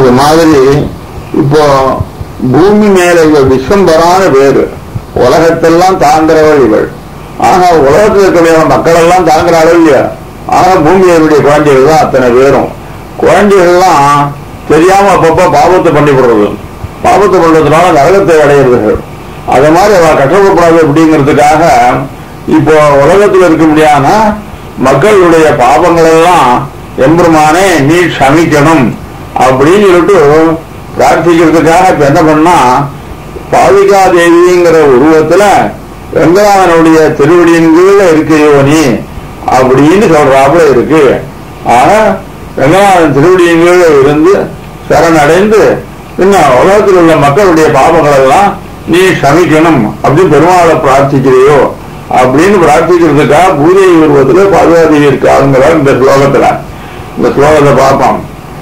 அது மாதிரி இப்போ பூமி மேல இவள் விஸ்வம்பரான பேரு உலகத்தெல்லாம் தாங்கிறவள் இவள் ஆனா உலகத்தில் இருக்கக்கூடிய மக்கள் எல்லாம் தாங்குறாள் இல்லையா ஆனா பூமியினுடைய குழந்தைகள் தான் அத்தனை பேரும் குழந்தைகள்லாம் தெரியாம அப்பப்ப பாவத்தை பண்ணி விடுறது பாவத்தை பண்றதுனால நரகத்தை அடையிறதுகள் அது மாதிரி அவ கஷ்டப்படக்கூடாது அப்படிங்கிறதுக்காக இப்போ உலகத்தில் இருக்க முடியாத மக்களுடைய பாவங்கள் எல்லாம் எம்பெருமானே நீ க்ஷமிக்கணும் அப்படின்னு சொல்லிட்டு பிரார்த்திக்கிறதுக்காக இப்ப என்ன பண்ணா பாவிகா தேவிங்கிற உருவத்துல வெங்கடாமனுடைய திருவடியின் கீழ இருக்கையோ நீ அப்படின்னு சொல்றாப்புல இருக்கு ஆனா வெங்கடாமன் திருவடியின் கீழ இருந்து சரணடைந்து இன்னும் உலகத்தில் உள்ள மக்களுடைய பாவங்கள் எல்லாம் நீ சமிக்கணும் அப்படின்னு பெருமாளை பிரார்த்திக்கிறியோ அப்படின்னு பிரார்த்திக்கிறதுக்காக பூஜை உருவத்துல பாதுகாதேவி இருக்காங்கிறார் இந்த ஸ்லோகத்துல இந்த ஸ்லோகத்தை பார்ப்போம்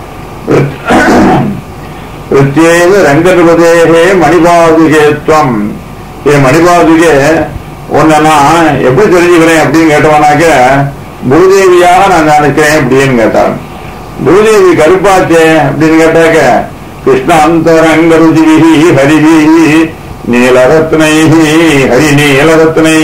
பிரத்யேக ரங்கநிபதேகே மணிபாதுகேத்வம் ஏ மணிபாதுகே உன்னை எப்படி தெரிஞ்சுக்கிறேன் அப்படின்னு கேட்டவனாக்க பூதேவியாக நான் நினைக்கிறேன் அப்படின்னு கேட்டான் பூதேவி கருப்பாச்சே அப்படின்னு கேட்டாக்க கிருஷ்ணாந்தரங்க ருஜிகி ஹரிவி நீலரத்னை ஹரி நீலரத்னை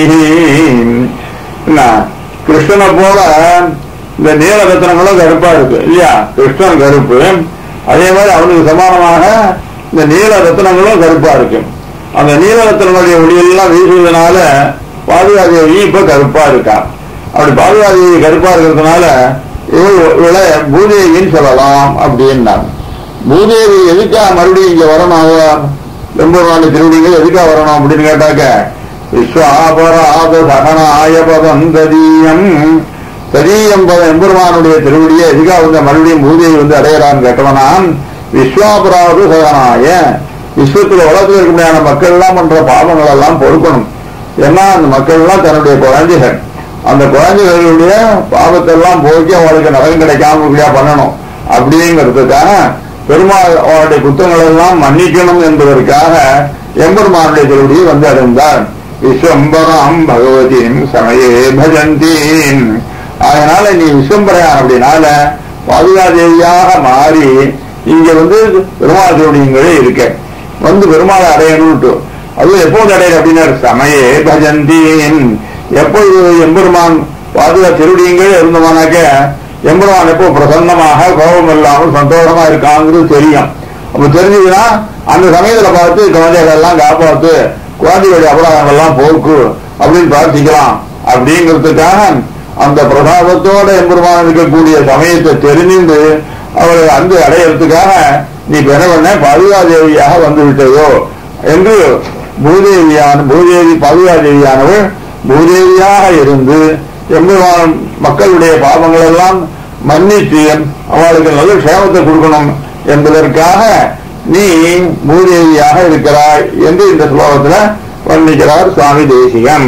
கிருஷ்ணனை போல இந்த நீலரத்னங்களும் கருப்பா இருக்கு இல்லையா கிருஷ்ணன் கருப்பு அதே மாதிரி அவனுக்கு சமானமாக இந்த நீல ரத்னங்களும் கருப்பா இருக்கு அந்த நீல ரத்னங்களுடைய ஒளியெல்லாம் வீசுவதனால பாதுகாதேவி இப்ப கருப்பா இருக்கா அப்படி பாதுகாதேவி கருப்பா இருக்கிறதுனால இவள் இவளை பூதேவின்னு சொல்லலாம் அப்படின்னாங்க பூதேவி எதுக்கா மறுபடியும் இங்க வரணும் அவ எம்பெருமானி திருவடிகள் எதுக்கா வரணும் அப்படின்னு கேட்டாக்க விஸ்வாபராத சகனாய பதம் ததீயம் ததீயம் பதம் எம்பெருமானுடைய திருவடியை எதுக்கா வந்து மறுபடியும் பூதேவி வந்து அடையறான்னு கேட்டவனா விஸ்வாபராத சகனாய விஸ்வத்துல உலகத்தில் இருக்க முடியாத மக்கள் எல்லாம் பண்ற பாவங்கள் எல்லாம் பொறுக்கணும் ஏன்னா அந்த மக்கள் எல்லாம் தன்னுடைய குழந்தைகள் அந்த குழந்தைகளுடைய பாவத்தை எல்லாம் போக்கி அவளுக்கு நலன் கிடைக்காம இப்படியா பண்ணணும் அப்படிங்கிறதுக்காக பெருமாள் அவருடைய குத்தங்கள் எல்லாம் மன்னிக்கணும் என்பதற்காக எம்பெருமானுடைய திருவடியை வந்து அடைந்தார் விஸ்வம்பராம் பகவதியும் சமயே பஜந்தீன் அதனால நீ விஸ்வம்பரையான் அப்படின்னால பாதுகாதேவியாக மாறி இங்க வந்து பெருமாள் திருவடிங்களே இருக்க வந்து பெருமாளை அடையணும்ட்டு அது எப்போது அடையிற அப்படின்னா சமயே பஜந்தீன் எப்பொழுது எம்பெருமான் பாதுகா திருவடிங்களே இருந்தோமானாக்க எம்பெருமான் எப்போ பிரசன்னமாக கோபம் இல்லாமல் சந்தோஷமா இருக்காங்கிறது தெரியும் அப்ப தெரிஞ்சதுன்னா அந்த சமயத்துல பார்த்து குழந்தைகள் எல்லாம் காப்பாத்து குழந்தைகளுடைய அபராதங்கள் எல்லாம் போக்கு அப்படின்னு பிரார்த்திக்கலாம் அப்படிங்கிறதுக்காக அந்த பிரசாதத்தோட எம்பெருமான் இருக்கக்கூடிய சமயத்தை தெரிந்து அவரை அங்கு அடையறதுக்காக நீ பெறவண்ண பாதுகாதேவியாக வந்து விட்டதோ என்று பூதேவியான பூதேவி பாதுகாதேவியானவள் பூதேவியாக இருந்து எம்பெருமான் மக்களுடைய பாவங்கள் எல்லாம் மன்னித்து அவளுக்கு நல்ல க்ஷேமத்தை கொடுக்கணும் என்பதற்காக நீ பூதேவியாக இருக்கிறாய் என்று இந்த ஸ்லோகத்துல வர்ணிக்கிறார் சுவாமி தேசிகன்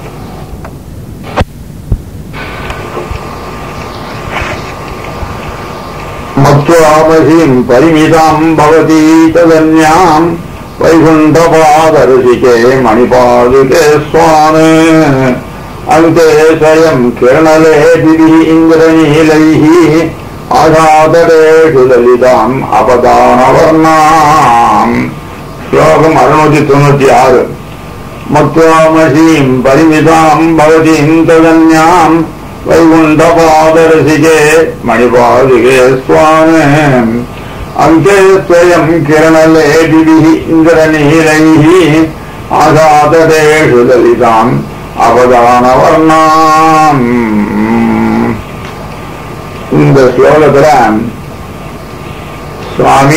மத்வாமசீம் பரிமிதாம் பவதி ததன்யாம் வைகுண்டபாதருசிகே மணிபாதுகே சுவாமி அந்தே ஸ்வயம் கிரணலேபிः இந்திரநீலைः ஆகாதரேஷு லலிதாம் அபதானவர்ணாம் ஸ்லோகம் அறுநூத்தி தொண்ணூத்தி ஆறு மத்வாமசீம் பரிமிதாம் பவதீம் ததன்யாம் வைகுண்டபாதரசிகே மணிபாதுகே சுவாமி அங்கே ஸ்வயம் கிரணலேபிः இந்திரநீலைः ஆகாதரேஷு லலிதாம் அவதானவர்ணாம் இந்த ஸ்லோகத்துல சுவாமி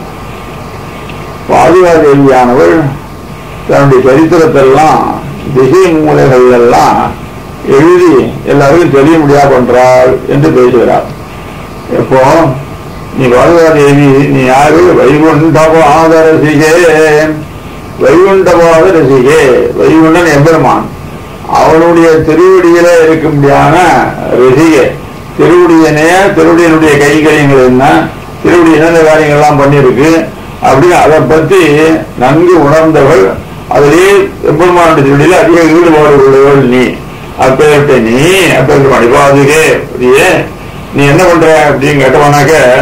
பாதுகாதேவியானவள் தன்னுடைய சரித்திரத்தெல்லாம் திசை மூலைகள் எல்லாம் எழுதி எல்லாருக்கும் தெரிய முடியா பண்றாள் என்று பேசுகிறார் எப்போ நீ பாதுகாதேவி நீ யாரு வைகுண்டபாத ரசிகே வைகுண்டபாத ரசிகே வைகுண்டன் எம்பெருமான் அவனுடைய திருவடியில இருக்கும்படியான ரசிகை திருவடியனே திருவடியனுடைய கைகளிங்கள் என்ன திருவடி என்னென்ன காரியங்கள்லாம் பண்ணியிருக்கு அப்படின்னு அதை பத்தி நன்கு உணர்ந்தவள் அதிலே எம்பெருமானுடைய திருவடியில அதிக ஈடுபாடு உள்ளவள் நீ அப்பேற்ற நீ அப்பேற்ற மணிபாதுகே அப்படியே நீ என்ன பண்ற அப்படின்னு கேட்டவனாக்க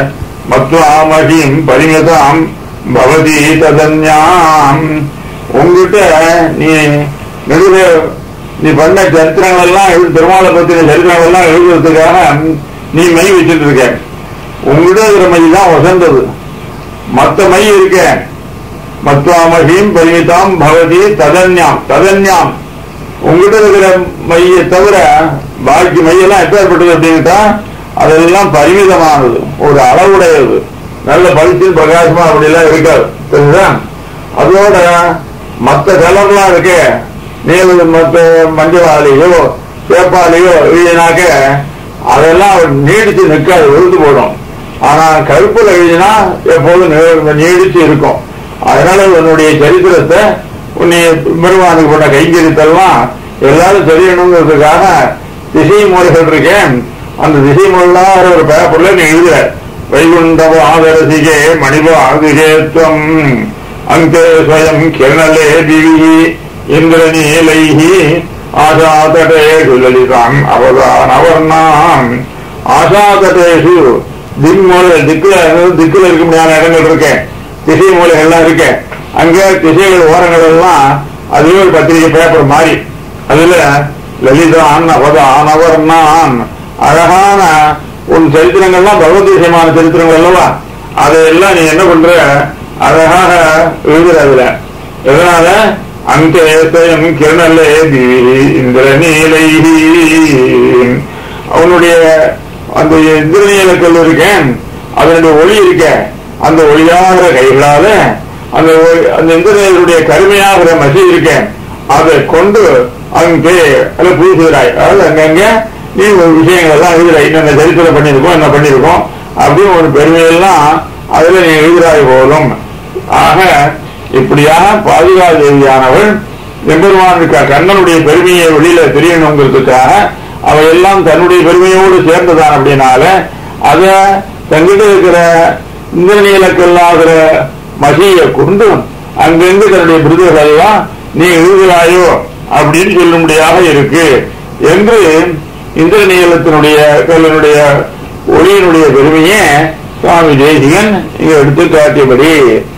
மத்வாமகிம் பரிமிதாம் பவதி ததன்யாம் உங்ககிட்ட நீ நெடுக நீ பண்ண சரித்திரங்கள் எல்லாம் எழு பெருமாளை பத்தின சரித்திரங்கள் எல்லாம் எழுதுறதுக்காக நீ மை வச்சுட்டு இருக்க உங்ககிட்ட இருக்கிற மை தான் வசந்தது மத்த மை இருக்க மத்வாமகிம் பரிமிதாம் பவதி ததன்யாம் ததன்யாம் உங்ககிட்ட இருக்கிற மையை தவிர பாக்கி மையெல்லாம் எப்பேற்பட்டது அப்படின்ட்டா அதெல்லாம் பரிமிதமானது ஒரு அளவுடையது நல்ல பளிச்சு பிரகாசமா அப்படிலாம் இருக்காது தெரியுதா அதோட மற்ற கலர்லாம் இருக்கு நீல மற்ற மஞ்சளாலேயோ சேப்பாலேயோ எழுதினாக்க அதெல்லாம் நீடிச்சு நிற்காது விழுந்து போடும் ஆனா கருப்புல எழுதினா எப்போதும் நி- நீடிச்சு இருக்கும் அதனால உன்னுடைய சரித்திரத்தை உன்னை பெருமானுக்கு பண்ண கைங்கரித்தெல்லாம் எல்லாரும் தெரியணுங்கிறதுக்காக திசை மூலைகள் இருக்கேன் அந்த திசை மூலாக ஒரு பேப்பர்ல நீ எழுதுற வைகுண்டவ ஆதரசிகே மணிப ஆதிகேத்வம் அங்கே ஸ்வயம் கிரணலே திவி இந்திரநீலைஹி ஆசாதடேஷு லலிதாம் அவதான் அவர்ணாம் ஆசாதடேஷு திக்மூல திக்குல திக்குல இருக்க முடியாத இடங்கள் இருக்கேன் திசை மூலைகள்லாம் இருக்கேன் அங்க திசைகள் ஓரங்கள் எல்லாம் அதுவே ஒரு பத்திரிகை பேப்பர் மாறி அதுல லலிதான் அவதான் அவர்ணான் அழகான உன் சரித்திரங்கள்லாம் பகவத்கீதமான சரித்திரங்கள் அல்லவா அதையெல்லாம் நீ என்ன பண்ற அழகாக எழுதுற அதுல எதனால அங்கேசயம் கிரணலே இந்திர நீலை அவனுடைய அந்த இந்திரநீலக்கல் இருக்கேன் அதனுடைய ஒளி இருக்க அந்த ஒளியாகிற கைகளால அந்த ஒளி- அந்த இந்திரநீலுடைய கருமையாகிற மசி இருக்க அதை கொண்டு அங்கே அதை பூசுகிறாய் அதாவது அங்கங்க நீ ஒரு விஷயங்கள் எல்லாம் எழுதுற என்னென்ன சரித்திரம் பண்ணியிருக்கோம் என்ன பண்ணியிருக்கோம் அப்படின்னு ஒரு பெருமையெல்லாம் அதுல நீ எழுதுறாய் போலும் ஆக இப்படியாக பாதுகா தேவியானவள் எம்பெருமானுக்கு கண்ணனுடைய பெருமையை வெளியில தெரியணுங்கிறதுக்காக அவையெல்லாம் தன்னுடைய பெருமையோடு சேர்ந்ததான் அப்படின்னால அத தங்கிட்ட இருக்கிற இந்திரநீலக்கல்லாகிற மசியை கொண்டு அங்கிருந்து தன்னுடைய விருதுகள் எல்லாம் நீ எழுதுகிறாயோ அப்படின்னு சொல்லும்படியாக இருக்கு என்று இந்திரநீலத்தினுடைய கல்லினுடைய ஒளியினுடைய பெருமையை சுவாமி தேசிகன் இங்க எடுத்து காட்டியபடி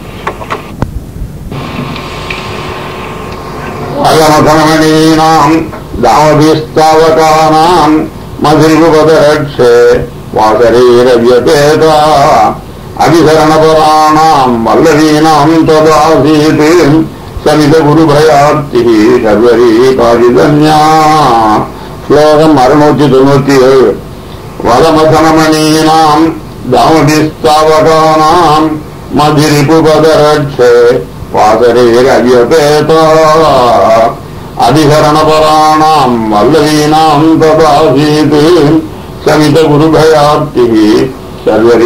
அயமகமணீனாம் தாவபிஸ்தாவகானாம் மதிர்பதரட்சே வாசரீரவியபேதா அபிசரணபராணாம் வல்லவீனாம் ததாசீத் சமித குருபயார்த்தி சர்வரி பாரிதன்யா ஸ்லோகம் அறுநூத்தி தொண்ணூத்தி ஏழு வலமசனமணீனாம் தாமபிஸ்தாவகானாம் மதிரிபுபதரட்சே வாசரேரவியபேதா அதிகரணபராணாம் வல்லவீனாம் ததாசீத் சமித குருபயார்த்தி சர்வரி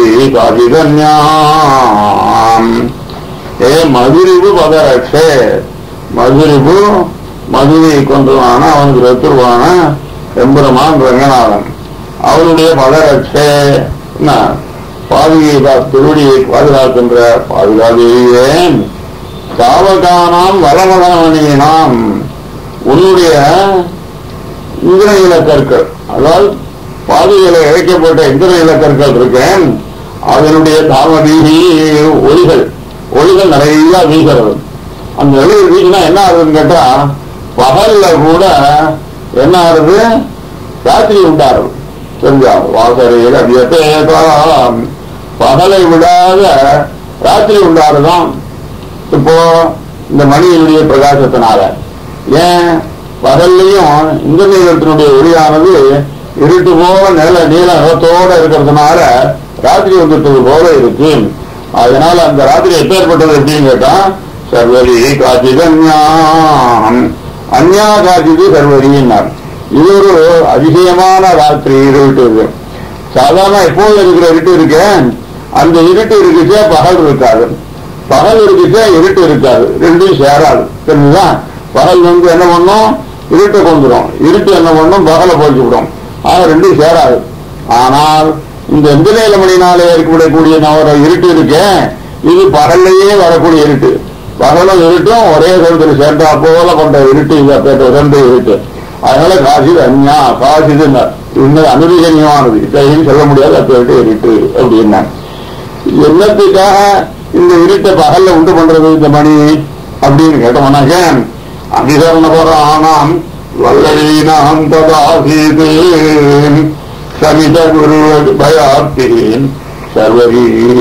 காதிதன்யாம் ஏ மதுரிபு பதரட்சே மதுரிபு மதுரை கொண்டுவான அவனுக்கு ரத்துருவான எம்பெருமான் ரங்கநாதன் அவருடைய பதரட்சே என்ன பாதுகை திருவடியை பாதுகாக்கின்ற பாதுகாதேவியே சாவகானாம் வலமதனமணியினாம் உன்னுடைய இந்திரநீல கற்கள் அதாவது பாதையில இழைக்கப்பட்ட இந்திரநீல கற்கள் இருக்கேன் அதனுடைய தாமதீகி ஒளிகள் ஒளிகள் நிறைய வீசுறது அந்த ஒளிகள் வீசினா என்ன ஆகுதுன்னு கேட்டா பகல்ல கூட என்ன ஆகுது ராத்திரி உண்டாருது தெரிஞ்சா வாசரையில் அபியத்தேதாம் பகலை விடாத ராத்திரி உண்டாருதான் இப்போ இந்த மணியினுடைய பிரகாசத்தினால ஏன் பகல்லையும் இந்த நீளத்தினுடைய ஒளியானது இருட்டு போல நில நீல நிலத்தோட இருக்கிறதுனால ராத்திரி வந்துட்டது போல இருக்கு அதனால அந்த ராத்திரி எப்பேற்பட்டது அப்படின்னு கேட்டா சர்வரி காட்சிதன்யாம் அந்யா காட்சிது சர்வரின்னார் இது ஒரு அதிசயமான ராத்திரி இருட்டு இது சாதாரண எப்போது இருக்கிற இருட்டு இருக்கேன் அந்த இருட்டு இருக்குச்சே பகல் இருக்காது பகல் இருக்குச்சே இருட்டு இருக்காது ரெண்டும் சேராது தெரிஞ்சுதா பகல் வந்து என்ன பண்ணும் இருட்டை கொண்டுடும் இருட்டு என்ன பண்ணும் பகலை போச்சு விடும் ஆக ரெண்டும் சேராது ஆனால் இந்த எந்திரேல மணினாலே ஏற்படக்கூடிய நவர இருட்டு இருக்கேன் இது பகல்லையே வரக்கூடிய இருட்டு பகலும் இருட்டும் ஒரே சரத்தில் சேர்ந்தா போல கொண்ட இருட்டு இது அப்பேற்ற உகந்த இருட்டு அதனால காசிது அந்யா காசிது இன்னும் அனுபவனியமானது இதையும் சொல்ல முடியாது அப்பேற்ற இருட்டு அப்படின்னா என்னத்துக்காக இந்த இருட்டை பகல்ல உண்டு பண்றது இந்த மணி அப்படின்னு கேட்டோம்னாக்க அபிசரண ஆனாம் வல்லவீனாம் ததாசீது சமித குரு பயாப்தீன் சர்வரி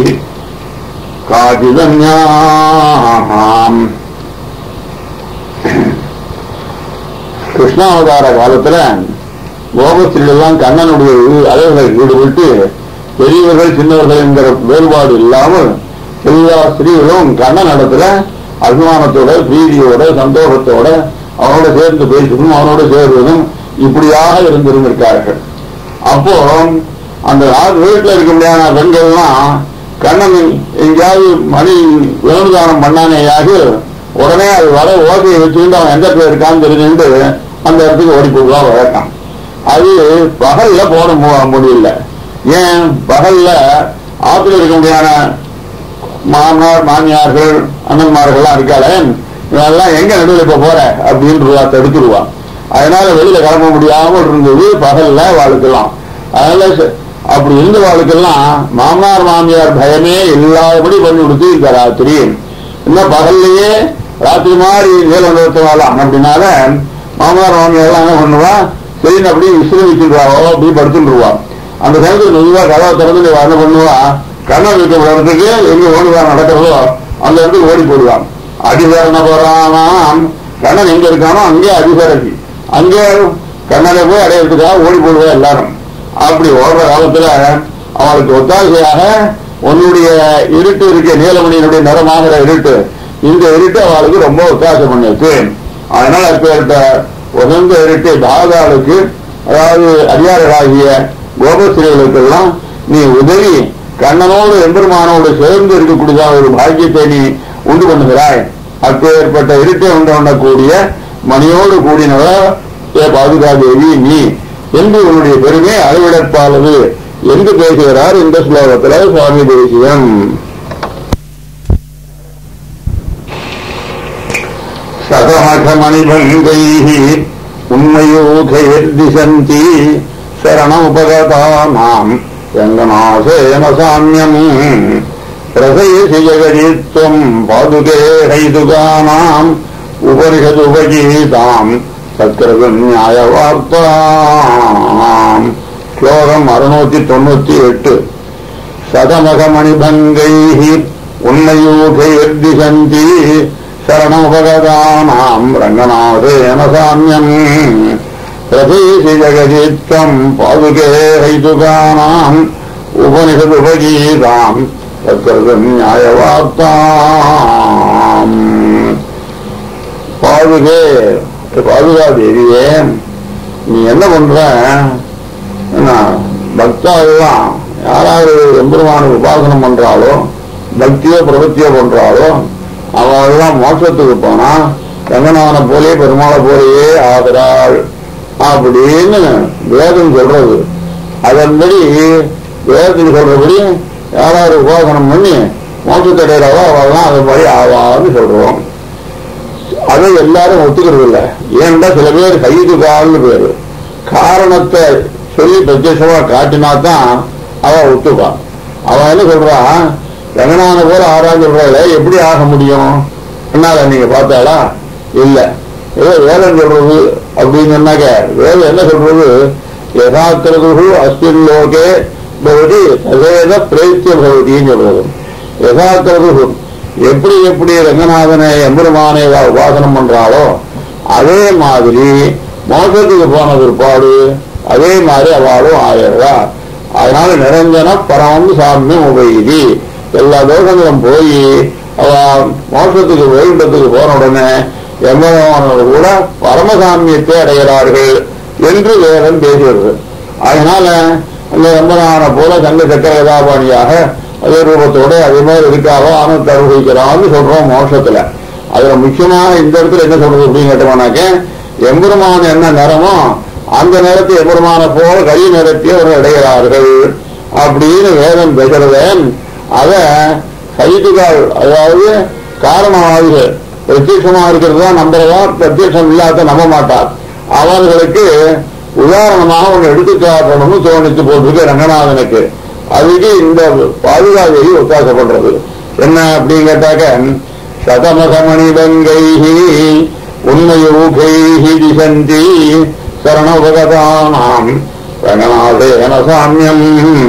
காஜிதன்யாம் கிருஷ்ணாவதார காலத்துல கோபஸ்திரீலாம் கண்ணனுடைய அலைகளில் ஈடுபட்டு பெரியவர்கள் சின்னவர்கள் என்கிற வேறுபாடு இல்லாமல் எல்லா ஸ்திரீகளும் கண்ணன் இடத்துல அபிமானத்தோட பிரீதியோட சந்தோஷத்தோட அவனோட சேர்ந்து பேசுவதும் அவனோட சேர்வதும் இப்படியாக இருந்திருந்திருக்கார்கள் அப்போ அந்த நாலு வீட்டில் இருக்க முடியாத பெண்கள்லாம் கண்ணன் எங்கேயாவது மணி வேணுதானம் பண்ணானேயாக உடனே அது வர ஓசையை வச்சுக்கிட்டு அவன் எந்த இடத்துல இருக்கான்னு தெரிஞ்சுட்டு அந்த இடத்துக்கு ஓடி போடுவான் வழக்கம் அது பகல்ல போட மு- முடியல ஏன் பகல்ல ஆத்துல இருக்க முடியாத மாமனார் மாமியார்கள் அண்ணன்மார்கள்லாம் இருக்காளே இவெல்லாம் எங்க நடுவில் இப்ப போற அப்படின்றவா தடுத்துருவா அதனால வெளியில கிளம்ப முடியாமல் இருந்தது பகல்ல வாழ்க்கலாம் அதனால ச- அப்படி இருந்த வாழ்க்கெல்லாம் மாமனார் மாமியார் பயமே இல்லாதபடி பண்ணி கொடுத்து இந்த ராத்திரி இன்னும் பகல்லையே ராத்திரி மாதிரி நீளம் நிறுத்தவாளாம் அப்படின்னால மாமனார் மாமியார் எல்லாம் என்ன பண்ணுவா சரின்னு அப்படியே விசிறமிச்சுருவாவோ அப்படி படுத்துருவா அந்த சமயத்தில் மெதுவா கதவை திறந்து நீ என்ன பண்ணுவா கண்ணன் இருக்க இடத்துக்கு எங்க ஓடுவா நடக்கிறதோ அந்த இடத்துக்கு ஓடி போடுவான் அடிசரண போறானாம் கண்ணன் எங்க இருக்கானோ அங்கே அடிசரதி அங்கே கண்ணனை போய் அடையிறதுக்காக ஓடி போடுவா எல்லாரும் அப்படி ஓடுற காலத்துல அவளுக்கு ஒத்தாசையாக உன்னுடைய இருட்டு இருக்க நீலமணியினுடைய நிறமாகிற இருட்டு இந்த இருட்டு அவளுக்கு ரொம்ப ஒத்தாசை பண்ணிருக்கு அதனால அப்பேற்பட்ட உகந்த இருட்டு பாதாளுக்கு அதாவது அடியார்களாகிய கோபஸ்திரீகளுக்கெல்லாம் நீ உதவி கண்ணனோடு எம்பெருமானோடு சேர்ந்து இருக்கக்கூடியதாக ஒரு பாக்கியத்தை நீ உண்டு பண்ணுகிறாய் அப்பேற்பட்ட இருட்டை உண்டு பண்ணக்கூடிய மணியோடு கூடினவ ஏ பாதுகாதேவி நீ என்று உன்னுடைய பெருமை அளவிடற்பாளது என்று பேசுகிறார் இந்த ஸ்லோகத்தில் சுவாமி தேசியம் சதமகமணிபங்கைः உண்மையூகைர்திசந்தி சரணமுபகதானாம் ரங்கநாசேன சாமியம் ரசயசி ஜெகதித்வம் பாதுகே ஹைதுகானாம் உபனிஷதுபகீதாம் சத்கிருத நியாய வார்த்தாம் ஸ்லோகம் அறுநூத்தி தொண்ணூத்தி எட்டு சதமகமணிபங்கைः உன்னையூகைர்திசந்தி சரணமுபகதானாம் ரங்கநாதேன சாமியம் பிரதீசி ஜெகதித்வம் பாதுகே ஹைதுகானாம் உபனிஷதுபகீதாம் சத்கிருத நியாயவார்த்தாம் பாதுகே பாதுகா தேவியே நீ என்ன பண்ற என்ன பக்தாலாம் யாராவது எம்பெருமான உபாசனம் பண்றாளோ பக்தியோ பிரபத்தியோ பண்றாளோ அவெல்லாம் மோட்சத்துக்கு போனா ரங்கநாதனை போலே பெருமாளை போலேயே ஆகிறாள் அப்படின்னு வேதம் சொல்றது அதன்படி வேதத்துக்கு சொல்றபடி யாராவது உபாசனம் பண்ணி மோட்சத்தடைகிறவோ அவெல்லாம் அது மாதிரி ஆவான்னு சொல்றோம் அதை எல்லாரும் ஒத்துக்கிறது இல்ல ஏன்டா சில பேர் கைதுகால்னு பேரு காரணத்தை சொல்லி பிரத்யட்சமா காட்டினா தான் அவ ஒத்துப்பான் அவன் என்ன சொல்றான் ரங்கநாத போல ஆறாம் சொல்றாள் எப்படி ஆக முடியும் என்னால நீங்க பார்த்தாளா இல்ல ஏதோ வேதம் சொல்றது அப்படின்னு சொன்னாக்க வேதம் என்ன சொல்றது யதாக்கிரது அஸ்மின் லோகே பவதி சதேத பிரேத்திய பவதின்னு சொல்றது யதாக்கிரது எப்படி எப்படி ரங்கநாதனை எம்பெருமானை இவ உபாசனம் பண்றாளோ அதே மாதிரி மோசத்துக்கு போன பிற்பாடு அதே மாதிரி அவளும் ஆயிடுறா அதனால நிரஞ்சன பரமம் சாமியம் உபயதி எல்லா தோஷங்களும் போய் அவ மோசத்துக்கு வைகுண்டத்துக்கு போன உடனே எம்பெருமானோடு கூட பரமசாமியத்தை அடைகிறார்கள் என்று வேதம் பேசுகிறது அதனால அந்த எம்பெருமான போல சங்க சக்கர கதாபாணியாக அதே ரூபத்தோட அதே மாதிரி இருக்காரோ ஆனந்த அனுபவிக்கிறான்னு சொல்றோம் மோட்சத்துல அதுல முக்கியமாக இந்த இடத்துல என்ன சொல்றது அப்படின்னு கேட்டோம்னாக்க எம்பெருமான் என்ன நிறமோ அந்த நேரத்தை எம்பெருமான போல கை நிறத்தை அவர்கள் அடைகிறார்கள் அப்படின்னு வேதம் பேசுறத அத கைதுகால் அதாவது காரணவாதிகள் பிரத்யட்சமா இருக்கிறது தான் நம்புறதா பிரத்யட்சம் இல்லாத நம்ப மாட்டார் அவர்களுக்கு உதாரணமாக ஒன்று எடுத்து காட்டணும்னு தோணித்து போட்டிருக்கு ரங்கநாதனுக்கு அதுக்கு இந்த பாதுகாதேவி ஒத்தாசப்படுறது என்ன அப்படின்னு கேட்டாக்க சதமகமணி வெங்கைஹி உண்மையூகைஹி திசந்தி சரணோபகதானாம் ரங்கநாதேன சாமியம்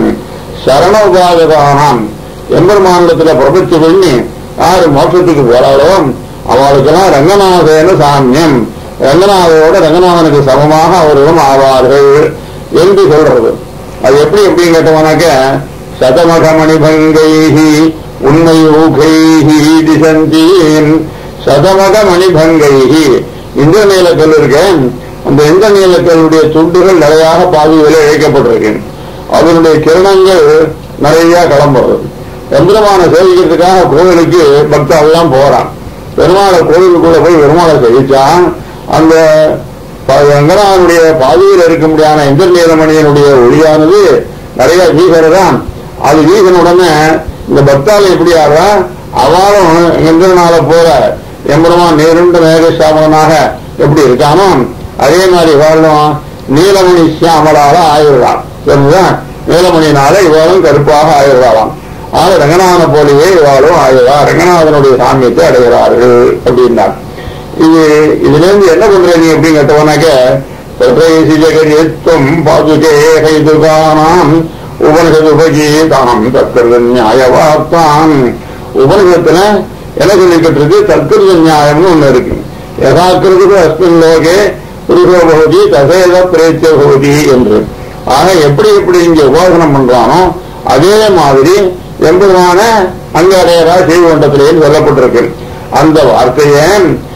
சரண உபாகதானாம் எம்பெருமானிடத்துல பிரபத்தி பண்ணி யாரு மோட்சத்துக்கு போறாளோ அவளுக்கெல்லாம் ரங்கநாதேன சாமியம் ரங்கநாதரோட ரங்கநாதனுக்கு சமமாக அவர்களும் ஆவார்கள் என்று சொல்றது அது எப்படி எப்படின்னு கேட்டோம்னாக்க சதமகமணி பங்கைஹி உண்மை ஊகைஹி திசந்தீன் சதமக மணிபங்கைஹி இந்திர நீலக்கல் இருக்கேன் அந்த இந்திர நீலக்கல்லுடைய துண்டுகள் நிறையாக பாதியில இழைக்கப்பட்டிருக்கு அதனுடைய கிரணங்கள் நிறைய கிளம்புறது எந்திரமான சேவிக்கிறதுக்காக கோவிலுக்கு பக்தர்கள்லாம் போறான் பெருமாளை கோவிலுக்குள்ள போய் பெருமாளை சேவிச்சான் அந்த ப- ரங்கநாதனுடைய பாதியில் இருக்க முடியாத இந்திரநீலமணியனுடைய ஒளியானது நிறைய வீசுறதான் அது வீசின உடனே இந்த பக்தாள் எப்படி ஆடுறா அவளும் இந்திரனால போல எம்பெருமான் நேருண்ட மேகசாமனாக எப்படி இருக்கானோ அதே மாதிரி வாழும் நீலமணி சியாமலால ஆயிடுறான் சரிங்களா நீலமணியினால இவாளும் கருப்பாக ஆயிடுறாளாம் ஆக ரங்கநாதனை போலவே இவாளும் ஆயிடுறா ரங்கநாதனுடைய சாமியத்தை அடைகிறார்கள் அப்படின்னார் இது இதுல இருந்து என்ன பண்ற நீ அப்படின்னு கேட்டவனாக்க பிரதேசி ஜெகஜித்துவம் பாதுகே கைதுகானாம் உபனிஷது உபகீதாம் தற்கருத நியாயவார்த்தான் உபனிஷத்துல என்ன சொல்லிக்கிட்டு இருக்கு தற்கருத நியாயம்னு ஒண்ணு இருக்கு யதாக்கிருதுக்கு அஸ்மின் லோகே புருஷோ பகுதி தசேத பிரேத்திய பகுதி என்று ஆக எப்படி எப்படி இங்க உபாசனம் பண்றானோ அதே மாதிரி எம்பெருமான அங்க அடையறா செய்வண்டத்திலேன்னு சொல்லப்பட்டிருக்கு அந்த வார்த்தையை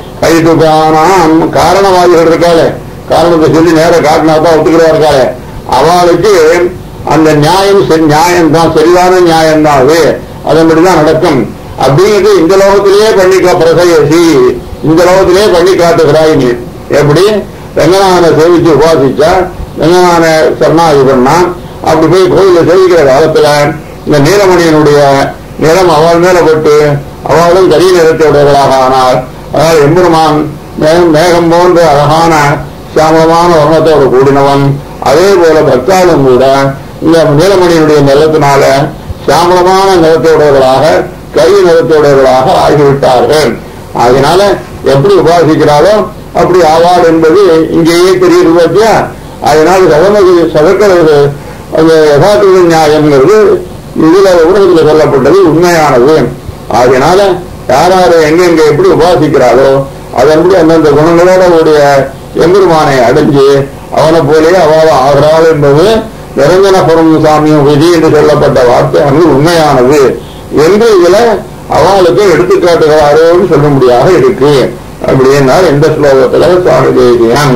கைதுகானாம் காரணவாதிகள் இருக்காளே காரணத்தை சொல்லி நேர காட்டினா தான் ஒத்துக்கிறா இருக்காளே அவளுக்கு அந்த நியாயம் சரி நியாயம் தான் சரியான நியாயம் தான் அது அதன்படிதான் நடக்கும் அப்படிங்கிறது இந்த லோகத்திலேயே பண்ணிக்கா பிரசயசி இந்த லோகத்திலேயே பண்ணி காட்டுகிறாய் நீ எப்படி ரங்கநாதனை சேவிச்சு உபாசிச்சா ரங்கநாதன சரணாகி பண்ணா அப்படி போய் கோயில சேவிக்கிற காலத்துல இந்த நீலமணியனுடைய நிறம் அவள் மேல பட்டு அவளும் கரிய நிறத்தை உடையவளாக ஆனார் அதனால் எம்பெருமான் மேகம் மேகம் போன்ற அழகான சியாமலமான வர்ணத்தோடு கூடினவன் அதே போல பக்தாலும் கூட இந்த நீலமணியினுடைய நிலத்தினால சியாமலமான நிறத்தையுடையவர்களாக கரிய நிறத்தையுடையவர்களாக ஆகிவிட்டார்கள் அதனால எப்படி உபாசிக்கிறாரோ அப்படி ஆவாள் என்பது இங்கேயே தெரியுது பார்த்தியா அதனால சதமதி சதக்கிறது அந்த யதார்த்த நியாயம்ங்கிறது இதுல உலகத்தில் சொல்லப்பட்டது உண்மையானது அதனால யார் யார் எங்கெங்க எப்படி உபாசிக்கிறாரோ அதன்படி அந்தந்த குணங்களோட கூடிய எம்பெருமானை அடைஞ்சு அவனை போலே அவள் ஆகிறாள் என்பது நிரஞ்சன புரம் சாமியும் விதி என்று சொல்லப்பட்ட வார்த்தை அங்கு உண்மையானது என்று இதுல அவளுக்கு எடுத்துக்காட்டுகிறாரோன்னு சொல்லும்படியாக இருக்கு அப்படின்னா இந்த ஸ்லோகத்துல சுவாமி தேசியம்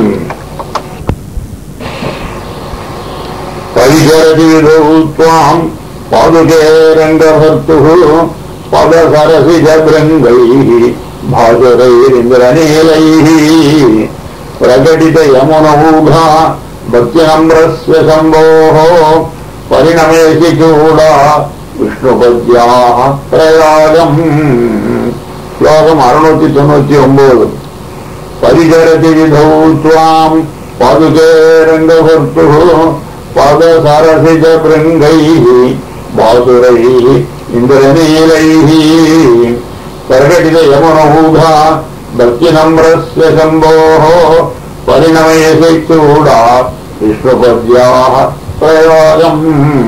परिचरतीदौत्वाम् पादुके रङ्गभर्तुः पदसरसिजभृङ्गैः भासुरैरिन्द्रनीलैः प्रकटितयमुनौघा भक्तिनम्रस्य शम्भोः परिणमेषि चूडा विष्णुपद्याः प्रयागम् श्लोकम् अरुणूति தொண்ணூத்தி ஒன்பது परिचरति विधौ त्वाम् पादुके रङ्गभर्तुः पादसारसिज भृङ्गैः बासुरैः इन्द्रनीलैः प्रकटित यमुनौघा भक्तिनम्रस्य शम्भोः परिणमयसि चूडा विश्वपद्याः प्रयोगम्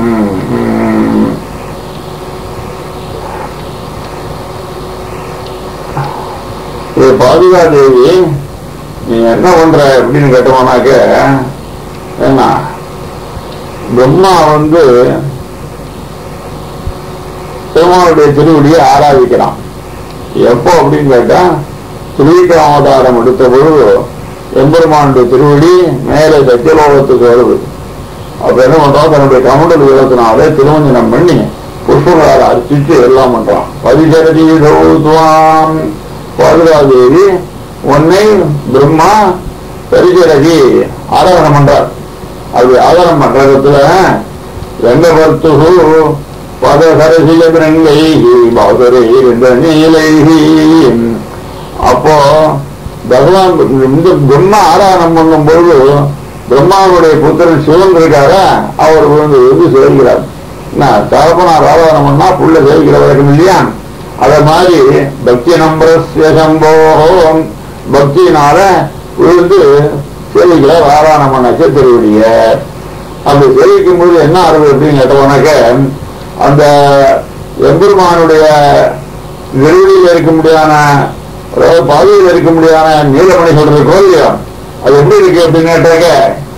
ஏ பாதுகா தேவி நீ என்ன பண்ற அப்படின்னு கேட்டோம்னாக்க என்ன பிரம்மா வந்து பெருமாளுடைய திருவடியை ஆராதிக்கிறான் எப்போ அப்படின்னு கேட்டா திருவிக்கிரமாவதாரம் எடுத்த பொழுது எம்பெருமானுடைய திருவடி மேலே சத்தியலோகத்துக்கு வருது அப்ப என்ன பண்றான் தன்னுடைய கமண்டல் வீரத்தினாலே திருமஞ்சனம் பண்ணி புஷ்பங்களால் அர்ச்சிச்சு எல்லாம் பண்றான் பதிசரதி துவாம் பாதுகாதேவி உன்னை பிரம்மா பரிசரதி ஆராதனம் பண்றார் அது ஆதாரம் பண்றதுல ரங்கபர்த்து பதசரசில பிரங்கை பாதுரை என்ற நீலைஹி அப்போ பகவான் இந்த பிரம்மா ஆராதனம் பண்ணும்போது பிரம்மாவுடைய புத்திரன் சிவன் இருக்காரா அவர் வந்து வந்து சேர்கிறார் நான் தகப்பனார் ஆராதனை பண்ணா புள்ள சேவிக்கிற வழக்கம் இல்லையா அத மாதிரி பக்தி நம்பரஸ்ய சம்போகம் பக்தியினால விழுந்து சேவிக்கிற ஆராதனை பண்ணாச்சு திருவடிய அப்படி சேவிக்கும் போது என்ன ஆறுது அப்படின்னு கேட்டவனாக்க அந்த எம்பெருமானுடைய திருவடியில் இருக்க முடியாத அதாவது பாதையில் இருக்க முடியாத நீலமணி சொல்றது இல்லையா அது எப்படி இருக்கு அப்படின்னு கேட்டாக்க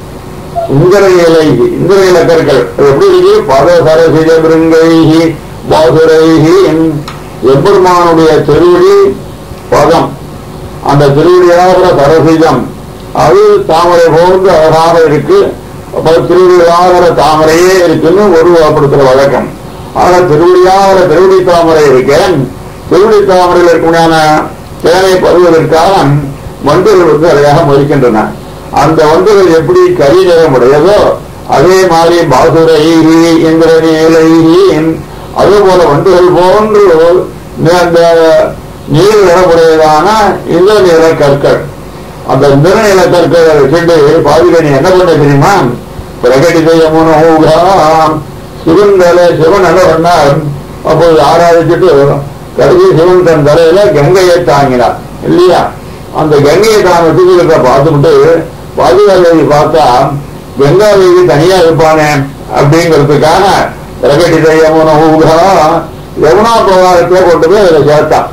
இந்திர இலை இந்திர இலக்கற்கள் அது எப்படி இருக்கு பத சரசிஜ பிருங்கைஹி பாசுரைஹி எம்பெருமானுடைய திருவடி பதம் அந்த திருவடியாகிற சரசிஜம் அது தாமரை போன்று அழகாக இருக்கு அப்ப திருவடியாகிற தாமரையே இருக்குன்னு உருவப்படுத்துற வழக்கம் ஆக திருவடியாகிற திருவடி தாமரை இருக்கேன் திருவடி தாமரையில் இருக்கக்கூடிய தேனை பருவதற்காக வண்டுகள் வந்து அழகாக மறிக்கின்றன அந்த வண்டுகள் எப்படி கரி நிறமுடையதோ அதே மாதிரி பாசுரைஹி இந்திரநீலைஹி அதே போல வண்டுகள் போன்று அந்த நீர் நிறமுடையதான இந்த நிற கற்கள் அந்த நிற நில கற்களை வச்சுட்டு பாதிகனி என்ன பண்ண தெரியுமா பிரகடித யமுனோகாம் சிவன் தலை சிவன் என்ன பண்ணார் அப்போது ஆராதிச்சுட்டு கடைசி சிவன் தன் தலையில கங்கையை தாங்கினார் இல்லையா அந்த கங்கையை தான் வச்சுக்கிறத பார்த்துட்டு பாதுகாதேவி பார்த்தா கங்காதேவி தனியா இருப்பானே அப்படிங்கிறதுக்காக பிரகடித யமுனோகா யமுனா பிரவாகத்தை கொண்டு போய் அதில் சேர்த்தான்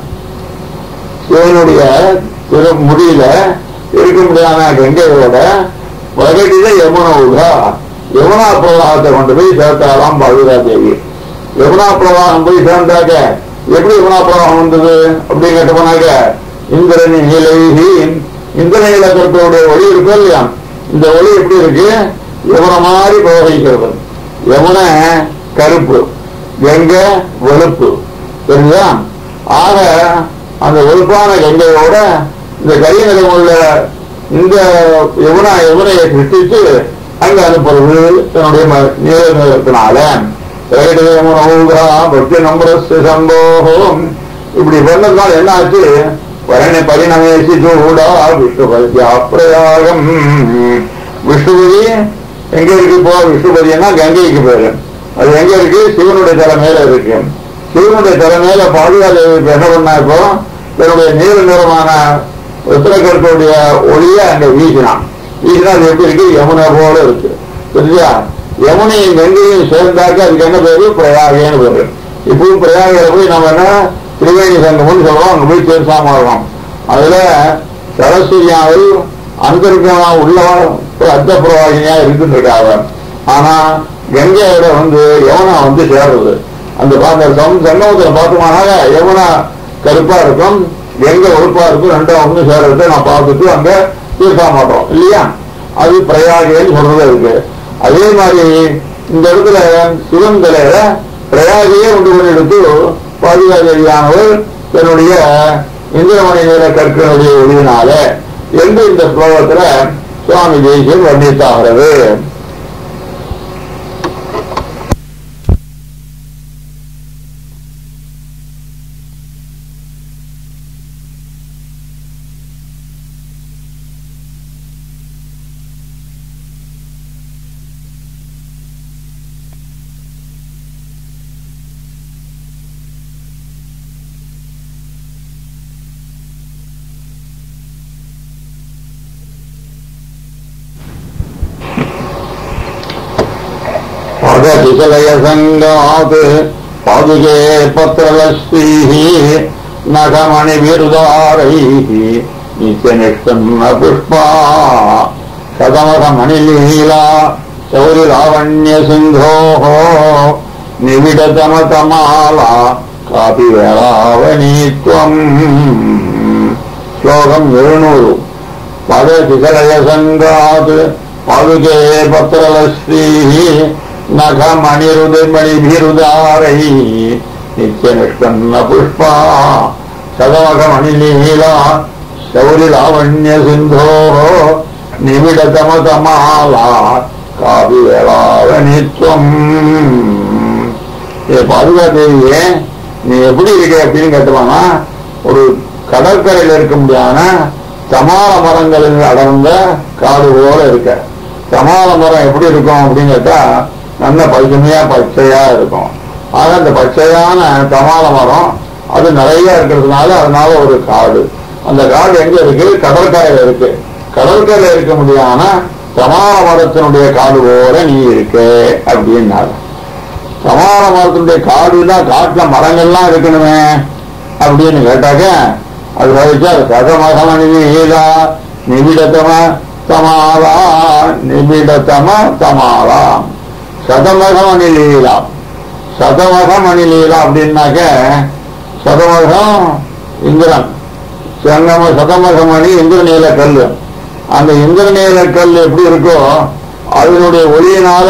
சிவனுடைய திரு முடியில இருக்க முடியாத கங்கையோட பிரகடித யமுனோகா யமுனா பிரவாகத்தை கொண்டு போய் சேர்த்தாலாம் பாதுகா தேவி யமுனா பிரவாகம் போய் சேர்ந்தாக்க எப்படி யமுனா பிரவாகம் வந்தது அப்படின்னு கேட்டு போனாக்க இந்திரனி நீலைஹி இந்திர இலக்கத்தினுடைய ஒளி இருக்கு இல்லையா இந்த ஒளி எப்படி இருக்கு யமுன மாதிரி பிரவகிக்கிறது யமுன கருப்பு கங்கை வெளுப்பு சரிங்களா ஆக அந்த வெளுப்பான கங்கையோட இந்த கரிய நிலம் உள்ள இந்த யமுனா யமுனையை சிருஷ்டிச்சு அங்க அனுப்புறது தன்னுடைய ம- நீல நிலத்தினால பக்தி நம்பரஸ் சம்போகம் இப்படி பண்ணதுனால என்ன ஆச்சு பரண பரிணமேசி சூடா விஷ்ணுபதி அப்பிரயாகம் விஷ்ணுபதி எங்க இருக்கு இப்போ விஷ்ணுபதினா கங்கைக்கு பேரு அது எங்க இருக்கு சிவனுடைய தலை மேல இருக்கு சிவனுடைய தலை மேல பாதுகாப்பு என்ன பண்ணா இப்போ தன்னுடைய நீல நிறமான உத்தரக்கருத்துடைய ஒளிய அங்க வீசினான் வீசினா அது எப்படி இருக்கு யமுனை போல இருக்கு சரியா யமுனையும் கங்கையும் சேர்ந்தாக்க அதுக்கு என்ன பேரு பிரயாகேன்னு பேரு இப்பவும் பிரயாகையில போய் நம்ம என்ன திரிவேணி சங்கம்னு சொல்றோம் அங்க போய் தீர்த்தாமாடுறோம் அதுல சரஸ்வதியாவில் அந்தர்கமா உள்ள அர்த்த பிரவாகினியா இருக்கின்றிருக்காங்க ஆனா கங்கையோட வந்து யமுனா வந்து சேருது அந்த பா- அந்த சம்- சங்கமத்துல பார்த்தோம்னாக்க யமுனா கருப்பா இருக்கும் கங்கை ஒழுப்பா இருக்கும் ரெண்டும் ஒண்ணு சேர்றதை நான் பார்த்துட்டு அங்க தீர்த்தா மாட்டோம் இல்லையா அது பிரயாகேன்னு சொல்றது இருக்கு அதே மாதிரி இந்த இடத்துல சிவன் தலையில பிரயாகையே கொண்டு கொண்டு எடுத்து பாதுகாதேவியானவர் தன்னுடைய இந்திரமணி நில கற்களுடைய ஒளியினால என்று இந்த ஸ்லோகத்துல சுவாமி தேசியம் வர்ணித்தாகிறது பததிசலயசங்காத் பாதுகே பத்திரலஸ்ரீः நகமணி விருதாரைः நித்யநிஷ்டன்ன புஷ்பா சதமகமணிலீலா சௌரிலாவண்ய சிந்தோः நிவிடதமதமாலா காபி வேளாவணீத்வம் ஸ்லோகம் எழுநூறு பததிசலயசங்காத் பாதுகே பத்திரலஸ்ரீः நகமணிருதிமணிபிருதாரை நித்யநிஷ்பன்ன புஷ்பா சதமகமணிலீலா சௌரிலாவண்ய சிந்தோ நிபிடதமதமாலா காவி வேளாவணித்வம் ஏ பாதுகாதேவியே நீ எப்படி இருக்க அப்படின்னு கேட்டுவானா ஒரு கடற்கரையில் இருக்க முடியாத தமால மரங்களில் அடர்ந்த காடு போல இருக்க தமால மரம் எப்படி இருக்கும் அப்படின்னு கேட்டா நல்ல பசுமையா பச்சையா இருக்கும் ஆக அந்த பச்சையான தமால மரம் அது நிறைய இருக்கிறதுனால அதனால ஒரு காடு அந்த காடு எங்க இருக்கு கடற்கரையில இருக்கு கடற்கரையில இருக்க முடியாம தமால மரத்தினுடைய காடு போல நீ இருக்க அப்படின்னாரு சமாள மரத்தினுடைய காடுனா காட்டுல மரங்கள்லாம் இருக்கணுமே அப்படின்னு கேட்டாக்க அது வரைக்கும் அது சதமகம நிலா நிபிடத்தம தமாலா நிபிடத்தம தமாலா சதமகம நிலீலா சதமகம் அணிலீலா அப்படின்னாக்க சதமகம் இந்திரன் சங்கம சதமகமணி இந்திரநீல கல் அந்த இந்திரநீல கல் எப்படி இருக்கோ அதனுடைய ஒளியினால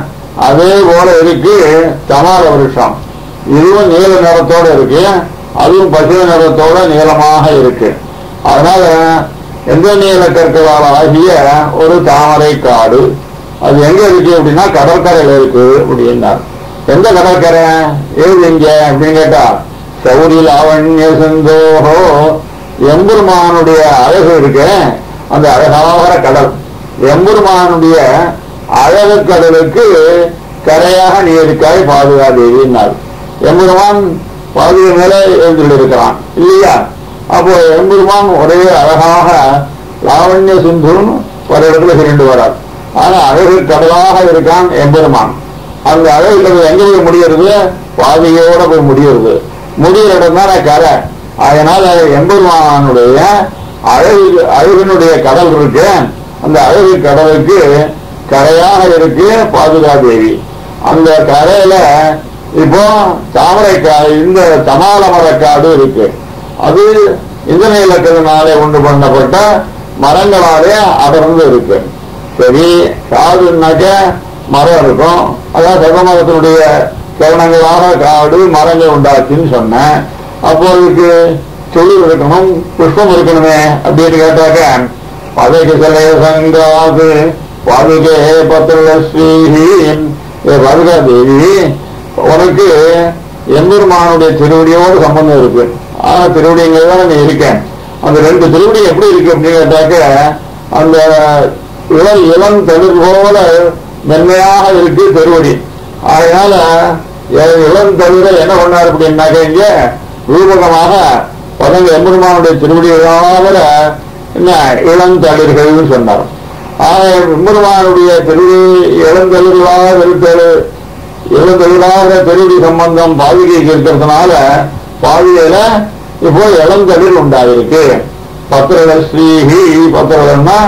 அதே போல இருக்கு தமார விருஷம் இதுவும் நீல நிறத்தோட இருக்கு அதுவும் பசுமை நிறத்தோட நீளமாக இருக்கு அதனால எந்த நீல கற்களால் ஆகிய ஒரு தாமரை காடு அது எங்க இருக்கு அப்படின்னா கடற்கரையில இருக்கு அப்படின்னார் எந்த கடற்கரை ஏது எங்க அப்படின்னு கேட்டா சௌரி லாவண்ய சிந்தோஹோ எம்பெருமானுடைய அழகு இருக்கு அந்த அழகாக கடல் எம்பெருமானுடைய அழகு கடலுக்கு கரையாக நீ இருக்காய் பாதுகாதேவின்னார் எம்பெருமான் பாதுகா மேல எழுந்திருக்கிறான் இல்லையா அப்போ எம்பெருமான் ஒரே அழகாக லாவண்ய சிந்துன்னு ஒரு இடத்துல சொல்லிட்டு வரார் ஆனா அழகு கடலாக இருக்கான் எம்பெருமான் அந்த அழகு கடல் எங்க போய் முடியறது பாதியோட போய் முடியறது முடிகிற இடம் தானே கரை அதனால எம்பெருமானுடைய அழகு அழகினுடைய கடல் இருக்கு அந்த அழகு கடலுக்கு கரையாக இருக்கு பாதுகாதேவி அந்த கரையில இப்போ தாமரைக்காடு இந்த தமால மரக்காடு இருக்கு அது இந்திர இலக்கத்தினாலே உண்டு பண்ணப்பட்ட மரங்களாலே அடர்ந்து இருக்கு சரி காடுனாக்க மரம் இருக்கும் அதான் சர்வமரத்தினுடைய கிரணங்களாக காடு மரங்கள் உண்டாச்சுன்னு சொன்னேன் அப்போ இதுக்கு தொழில் இருக்கணும் புஷ்பம் இருக்கணுமே அப்படின்னு கேட்டாக்க பதவி சிலை சங்காது பாதுகே பத்திர ஸ்ரீஹி பாதுகா தேவி உனக்கு எம்பெருமானுடைய திருவடியோடு சம்பந்தம் இருக்கு ஆனா திருவடிங்கிறது தான் நீ இருக்கேன் அந்த ரெண்டு திருவடி எப்படி இருக்கு அப்படின்னு கேட்டாக்க அந்த இளம் இளம் தளிர் போல மென்மையாக இருக்கு திருவடி அதனால எ- இளம் தளிர என்ன பண்ணார் அப்படின்னாக்க இங்க ரூபகமாக பதங்க எம்பெருமானுடைய திருவடிகளாக என்ன இளந்தளிர்கள்னு சொன்னார் ஆக எம்பெருமானுடைய திருவடி இளந்தளிர்களாக இருத்தல் இளந்தளிராக திருவடி சம்பந்தம் பாதுகைக்கு இருக்கிறதுனால பாதுகையில இப்போ இளந்தளிர் உண்டாயிருக்கு பத்திர ஸ்ரீஹி பத்திரம்னா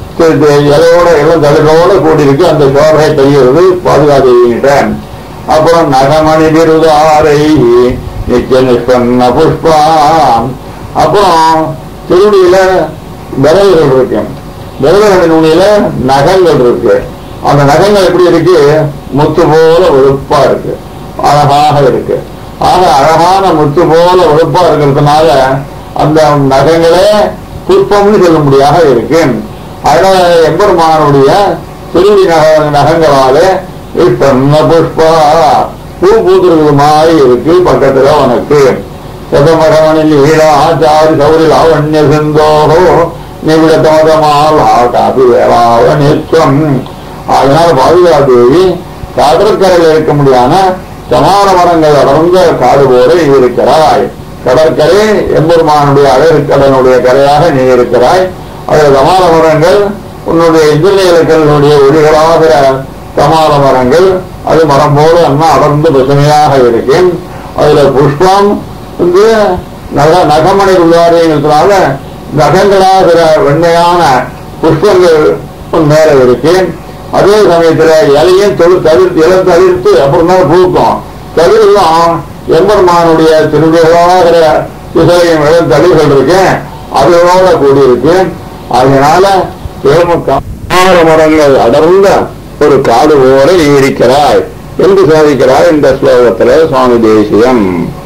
இலையோட இளந்தளிரோட கூடியிருக்கு அந்த சோழரை தெரிகிறது பாதுகாதேவிகிட்ட அப்புறம் நகமணி விருதாரை நித்திய நிஷ்பன்ன புஷ்பாம் அப்புறம் திருவடியில விரல்கள் இருக்கு விரல்களின் நுனியில நகங்கள் இருக்கு அந்த நகங்கள் எப்படி இருக்கு முத்து போல வெளுப்பா இருக்கு அழகாக இருக்கு ஆக அழகான முத்து போல வெளுப்பா இருக்கிறதுனால அந்த நகங்களே புஷ்பம்னு சொல்லும்படியாக இருக்கு அதனால எம்பெருமானுடைய திருவி நக நகங்களாலே விஷ்ண புஷ்பா பூ பூத்துறது மாதிரி இருக்கு பக்கத்துல உனக்கு சதமரமணில் ஈராச்சாரி சௌரி லாவண்ய சிந்தோகோ நிவிட தமதமால் காபி வேளாவ நிற்கும் அதனால பாதுகாதேவி கடற்கரையில் இருக்க முடியாத சமார மரங்கள் அடர்ந்த காடு போல நீ இருக்கிறாய் கடற்கரை எம்பெருமானுடைய அழகுக்கடனுடைய கரையாக நீ இருக்கிறாய் அதில் சமார மரங்கள் உன்னுடைய இந்திரிய இலக்கங்களுடைய ஒளிகளாகிற சமார மரங்கள் அது மரம் போல அண்ணா அடர்ந்து பசுமையாக இருக்கு அதுல புஷ்பம் வந்து நக நகமணி உள்ளாரியங்கிறதுனால நகங்களாகிற வெண்மையான புஷ்பங்கள் மேல இருக்கு அதே சமயத்துல இலையும் தொழு தவிர்த்து இலம் தவிர்த்து அப்புறம் தான் பூக்கும் தவிரெல்லாம் எம்பெருமானுடைய திருவிழாகிற திசையும் இளம் தளிர்கள் இருக்கு அதோட கூடியிருக்கு அதனால தேமுக்கார மரங்கள் அடர்ந்த ஒரு காடு போல நீ இருக்கிறாய் என்று சாதிக்கிறார் இந்த ஸ்லோகத்துல சுவாமி தேசியம்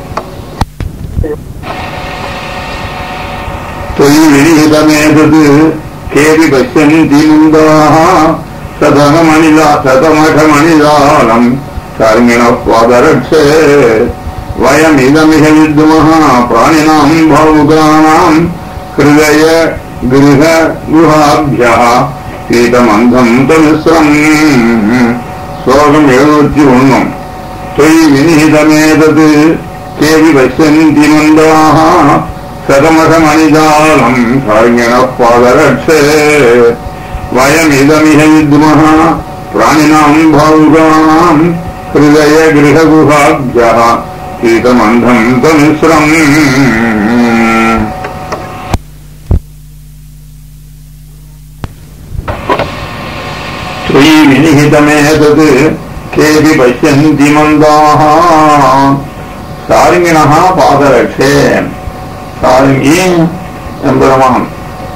தொழில்விரீதமேதது கேவி பசியந்தி முந்தாः சதகமணிலா சதமகமணிலாலம் கர்மிண பாதரட்சே வயமிதமிக வித்மः பிராணினாம் பாவுகானாம் ஹிருதய கிருஹ குஹாभ्यः பீதமந்தம் தமிஸ்ரம் ஸ்லோகம் எழுநூத்தி ஒண்ணும் தொய் வினிதமேதது கேவி பசந்தி மந்தாக சதமசமணிஜாலம் சாங்கிண பாதரட்சே வயமிதமிக வித்மஹ பிராணினாம் பௌகாம் ஹிருதய கிரககுஹாப்யா கீதமந்தம் தமிஸ்ரம் त्वयि विनिहितमेतत् केऽपि पश्यन्ति मन्दाः சாருங்கிணா பாதரட்சே சாருங்கி எம்பெருமான்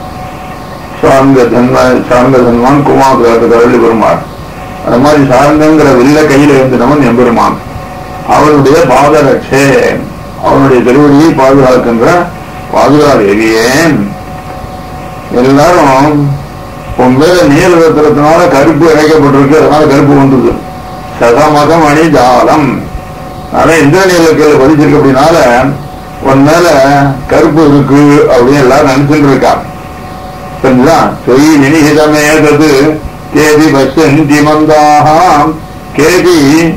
சார்ந்த தன்ம சார்ந்த தன்மான் குமாரத்துக்கு தள்ளி பெருமாள் அந்த மாதிரி சார்ந்தங்கிற வில்ல கையில இருந்தவன் எம்பெருமான் அவனுடைய பாதரட்சே அவனுடைய திருவடியை பாதுகாக்கின்ற பாதுகாதேவியே எல்லாரும் உன் மேல நீல ரத்திரத்தினால கருப்பு இழைக்கப்பட்டிருக்கு அதனால கருப்பு வந்தது சதமகம் அணி ஜாலம் ஆனா இந்திர நீலக்கல் பதிச்சிருக்கு அப்படின்னால உன் மேல கருப்பு இருக்கு அப்படின்னு எல்லாரும் நினைச்சுட்டு இருக்கான் சரிங்களா தொய் நினிகிதமேதது கேதி பசந்தி மந்தாக கேதி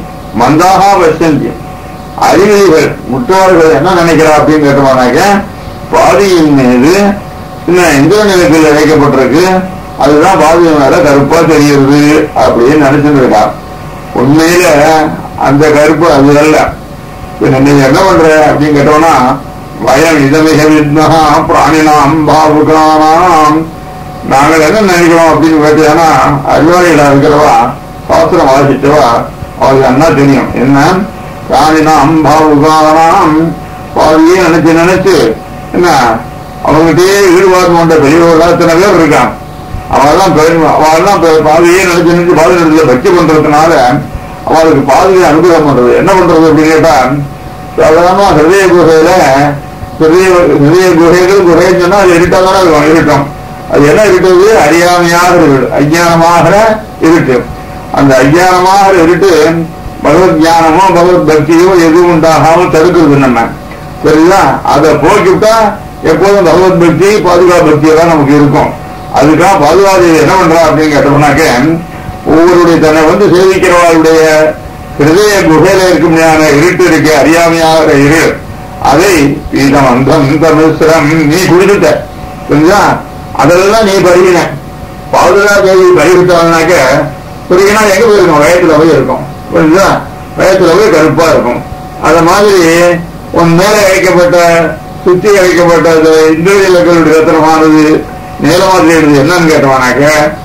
மந்தாக பசந்தி அறிவிகள் முட்டாள்கள் என்ன நினைக்கிறா அப்படின்னு கேட்டோம்னாக்க பாதியின் மீது இன்னும் இந்திர நிலத்தில் இழைக்கப்பட்டிருக்கு அதுதான் பாதிய மேல கருப்பா தெரியுது அப்படின்னு நினைச்சுட்டு இருக்கான் உண்மையில அந்த கருப்பு அது அல்ல பின்ன நீங்க என்ன பண்ற அப்படின்னு கேட்டோம்னா வயம் இதமிக வித்மகா பிராணினாம் பாபுகானாம் நாங்கள் என்ன நினைக்கிறோம் அப்படின்னு கேட்டீங்கன்னா அறிவாளிகளா இருக்கிறவா சாஸ்திரம் வாசிச்சவா அவருக்கு என்ன தெரியும் என்ன பிராணினாம் பாபுகானாம் பாதியே நினைச்சு நினைச்சு என்ன அவங்ககிட்டயே ஈடுபாடு கொண்ட பெரியவர்களா இத்தனை பேர் இருக்கான் அவெல்லாம் அவெல்லாம் பாதையே நினைச்சு நினைச்சு பாதை இடத்துல பக்தி பண்றதுனால அவளுக்கு பாதையை அனுகிரகம் பண்றது என்ன பண்றது அப்படின்னு கேட்டா சாதாரணமா ஹிருதய குகையில ஹிருதய ஹிருதய குகைகள் குகைன்னு சொன்னா அது இருட்டா தானே இருக்கும் இருட்டும் அது என்ன இருட்டது அறியாமையாக இருட்டு அஜானமாக இருட்டு அந்த அஜானமாக இருட்டு பகவத் ஞானமோ பகவத் பக்தியோ எதுவும் உண்டாகாமல் தடுக்கிறது நம்ம சரிங்களா அதை போக்கிவிட்டா எப்போதும் பகவத் பக்தி பாதுகாப்பு பக்தியெல்லாம் நமக்கு இருக்கும் அதுக்காக பாதுகாப்பு என்ன பண்றா அப்படின்னு கேட்டோம்னாக்க ஒவ்வொருடைய தன்னை வந்து சேவிக்கிறவர்களுடைய ஹிருதய குகையில இருக்குமையான இருட்டு இருக்கு அறியாமையாக இரு அதை பீதம் அந்தம் தமிழ்ஸ்ரம் நீ குடித்துட்ட புரிஞ்சா அதெல்லாம் நீ பருகின பாதுகாப்பு பருகிட்டாங்கனாக்க புரியுனா எங்க போயிருக்கும் வயத்துல போய் இருக்கும் புரிஞ்சா வயத்துல போய் கருப்பா இருக்கும் அத மாதிரி உன் மேல இழைக்கப்பட்ட சுத்தி இழைக்கப்பட்ட இந்திரியர்களுடைய ரத்தனமானது நீளமாக இருந்தது என்னன்னு கேட்டோம்னாக்க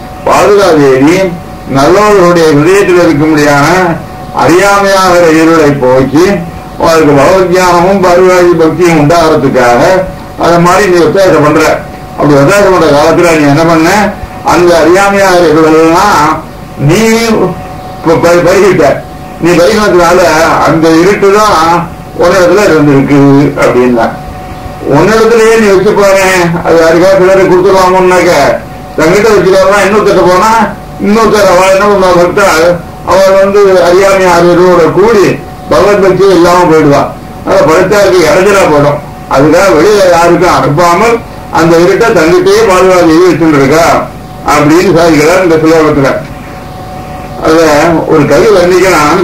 பாதுகாதேவி நல்லவர்களுடைய ஹிருதயத்தில் இருக்கும்படியான அறியாமையாகிற இருளை போக்கி அவருக்கு பகவத்ஞானமும் பாதுகாதி பக்தியும் உண்டாகிறதுக்காக அதை மாதிரி நீ ஒத்தாசம் பண்ற அப்படி ஒத்தாசம் பண்ற காலத்துல நீ என்ன பண்ண அந்த அறியாமையாகிற இருளெல்லாம் நீ பருகிட்ட நீ பருகினதுனால அந்த இருட்டு தான் ஒரு இடத்துல இருந்திருக்கு அப்படின்னா உன்னிடத்திலேயே நீ வச்சு பாரு அது யாருக்கா சிலர் கொடுத்துருவாங்கன்னாக்க தங்கிட்ட வச்சுக்காம இன்னொருத்தட்ட போனா இன்னொருத்தர் அவள் என்ன பண்ணுவா பக்தாள் அவள் வந்து அறியாமை ஆர்வத்தோட கூடி பகவத் பக்தி இல்லாம போயிடுவான் அதை படுத்தாருக்கு இடைஞ்சலா போடும் அதுக்காக வெளியில யாருக்கும் அனுப்பாமல் அந்த இருட்டை தங்கிட்டே பாதுகாப்பு வச்சுட்டு இருக்கா அப்படின்னு சாதிக்கிறார் இந்த சுலோகத்துல அத ஒரு கவி வர்ணிக்கலாம்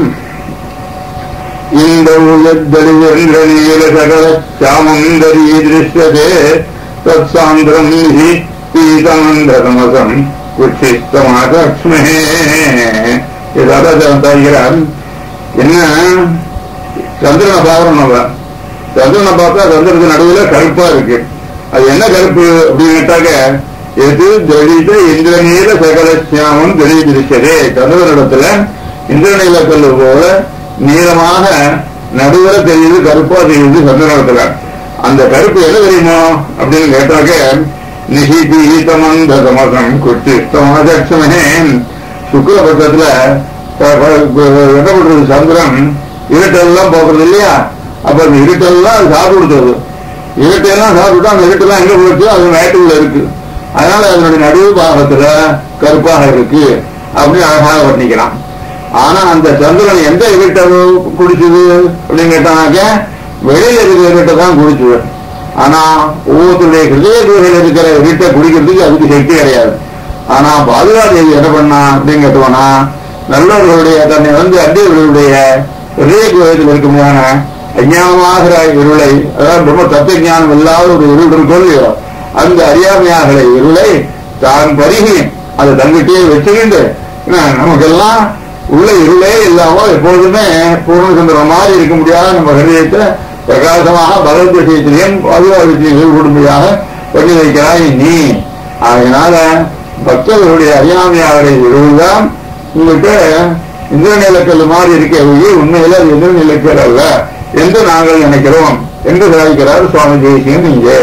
இந்த உயர்தலிவேந்திரநீல சகல சாமந்தரி திருஷ்யதே தத் சாந்திரம் ஹி பீதமந்தரமசம் குச்சிஸ்தமாகக்ஷ்மே இதாவது தருகிறார் என்ன சந்திரனை பார்க்கணும் நம்ம சந்திரனை பார்த்தா சந்திரனுக்கு நடுவுல கருப்பா இருக்கு அது என்ன கருப்பு அப்படின்னு கேட்டாக்க எது தலித இந்திரநீல சகல சியாமம் தெளிவிருச்சதே சந்திரனிடத்துல இந்திரநீல கல்லு போல நீளமாக நடுவர தெரியுது கருப்பா தெரியுது சந்திரனிடத்துல அந்த கருப்பு என்ன தெரியுமோ அப்படின்னு கேட்டாக்க நிஷிபீதமந்தமசம் குச்சிஷ்டமதட்சமே சுக்லபட்சத்துல என்ன பண்றது சந்திரன் இருட்டெல்லாம் போக்குறது இல்லையா அப்ப அந்த இருட்டெல்லாம் அது சாப்பிடுறது இருட்டெல்லாம் சாப்பிட்டு அந்த இருட்டெல்லாம் எங்க போச்சு அது வயிற்றுல இருக்கு அதனால அதனுடைய நடுவு பாகத்துல கருப்பாக இருக்கு அப்படின்னு அழகாக வர்ணிக்கிறான் ஆனா அந்த சந்திரன் எந்த இருட்டை குடிச்சது அப்படின்னு கேட்டானாக்க வெளியில இருக்கிற இருட்டை தான் குடிச்சது ஆனா ஒவ்வொருத்தருடைய ஹிருதய குகையில் இருக்கிற இருட்டை குடிக்கிறதுக்கு அதுக்கு சக்தி கிடையாது ஆனா பாதுகாதேவி என்ன பண்ணா அப்படின்னு கேட்டோம்னா நல்லவர்களுடைய தன்னை வந்து அண்டியவர்களுடைய ஹிருதய கோயத்தில் இருக்குமான அஞ்ஞானமாகிற இருளை அதாவது ரொம்ப தத்துவ ஞானம் இல்லாத ஒரு இருள் இருக்கோ இல்லையோ அந்த அறியாமையாகிற இருளை தான் பருகி அதை தங்கிட்டே வச்சுக்கிண்டு என்ன, நமக்கெல்லாம் உள்ள இருளே இல்லாம எப்பொழுதுமே பூர்ணச்சந்திரம் மாதிரி இருக்க முடியாத நம்ம ஹிருதயத்தை பிரகாசமாக பகவத் விஷயத்திலையும் பாதுகாப்பு விஷயங்கள் கூடும்படியாக பண்ணி வைக்கிறாய் நீ அதனால பக்தர்களுடைய அறியாமையாகிற இருள்தான் உங்கள்கிட்ட இந்திரநிலக்கல் மாதிரி இருக்க ஒழிய உண்மையில அது இந்திரநிலக்கல் அல்ல என்று நாங்கள் நினைக்கிறோம் என்று சாதிக்கிறார் சுவாமி தேசியன் இங்கே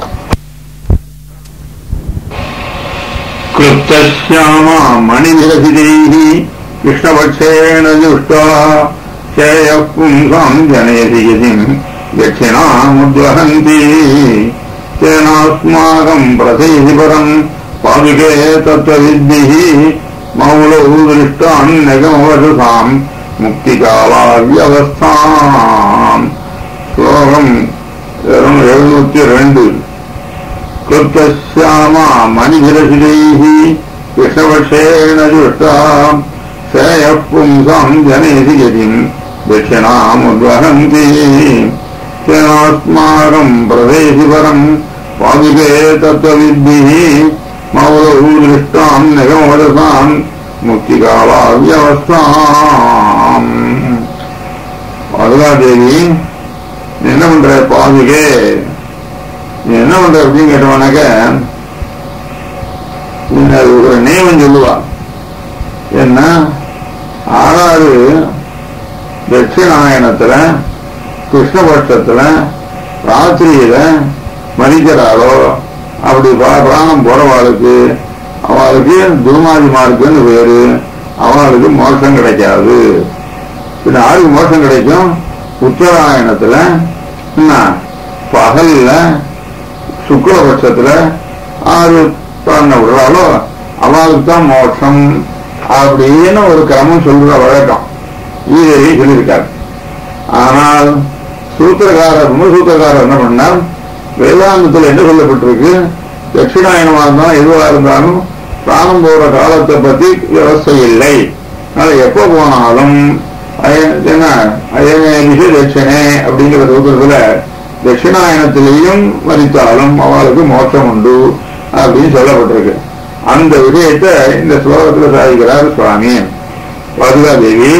கிருப்தஸ்யாமா மணிவிரசிதைः கிருஷ்ணபட்சேன துஷ்டா சேய பும்சாம் ஜனயதி யதிம் தட்சிணாமுத்வஹந்தி தேனாஸ்மாகம் பிரசைதி பரம் பாதுகே தத்வவிद्भिः மௌலௌ திருஷ்டான் நகமவசாம் முக்திகாலாவியவஸ்தாம் ஸ்லோகம் எழுநூத்தி ரெண்டு कृतश्यामा मणिभिरशिरैः कृष्णवक्षेण दृष्टा शयः पुंसाम् जनयति यदिम् दक्षिणामुद्वहन्ति तेनास्माकम् प्रदेशि परम् पादुके तत्त्वविद्भिः मौलौ दृष्टाम् नगमवदसाम् முக்திகாலாவியவஸ்தாம் மதுராதேவி என்ன பண்ற பாதுகே நீ என்ன பண்ற அப்படின்னு கேட்டவனாக்க நீங்க அது ஒரு நியமம் சொல்லுவா என்ன ஆறாவது தட்சிணாயனத்துல கிருஷ்ணபட்சத்துல ராத்திரியில மதிக்கிறாளோ அப்படி பா- பிராணம் போறவாளுக்கு அவளுக்கு துர்மாதி மார்க்குன்னு பேரு அவளுக்கு மோட்சம் கிடைக்காது பின்ன யாருக்கு மோட்சம் கிடைக்கும் உத்தராயணத்துல என்ன பகல்ல சுக்லபட்சத்துல ஆறு பிராண விடுறாளோ அவளுக்கு தான் மோட்சம் அப்படின்னு ஒரு கிரமம் சொல்ற வழக்கம் ஈரேரி சொல்லியிருக்காரு ஆனால் சூத்திரக்காரர் சூத்திரக்காரர் என்ன பண்ணார் வேதாந்தத்தில் என்ன சொல்லப்பட்டிருக்கு தட்சிணாயனமா இருந்தாலும் எதுவா இருந்தாலும் பிராணம் போற காலத்தை பத்தி விவசாய இல்லை அதனால எப்ப போனாலும் அய- என்ன அயனேஷு தட்சிணே அப்படிங்கிற சூத்திரத்துல தட்சிணாயனத்திலையும் மதித்தாலும் அவளுக்கு மோட்சம் உண்டு அப்படின்னு சொல்லப்பட்டிருக்கு அந்த விஷயத்தை இந்த ஸ்லோகத்துல சாதிக்கிறார் சுவாமி தேவி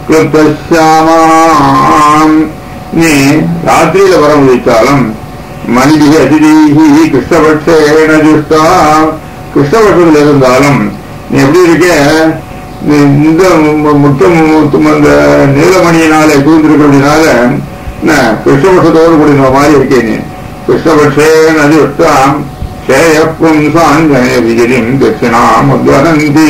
கிருப்தஸ்யாமாம் நீ ராத்திரியில வர முடித்தாலும் மனிதிக அதிதீகி கிருஷ்ணபட்சேன ஜுஷ்டா கிருஷ்ணபட்சத்தில் இருந்தாலும் நீ எப்படி இருக்க நீ இந்த மு- முத்தம் முத்தம் அந்த நீலமணியினால சூழ்ந்திருக்கிறதுனால என்ன கிருஷ்ணபட்சத்தோடு கூடின மாதிரி இருக்கே நீ கிருஷ்ணபட்சேன ஜுஷ்டா சேயப்பும் சாஞ்சனேவிகிரிம் தட்சிணாம் உத்வகந்தி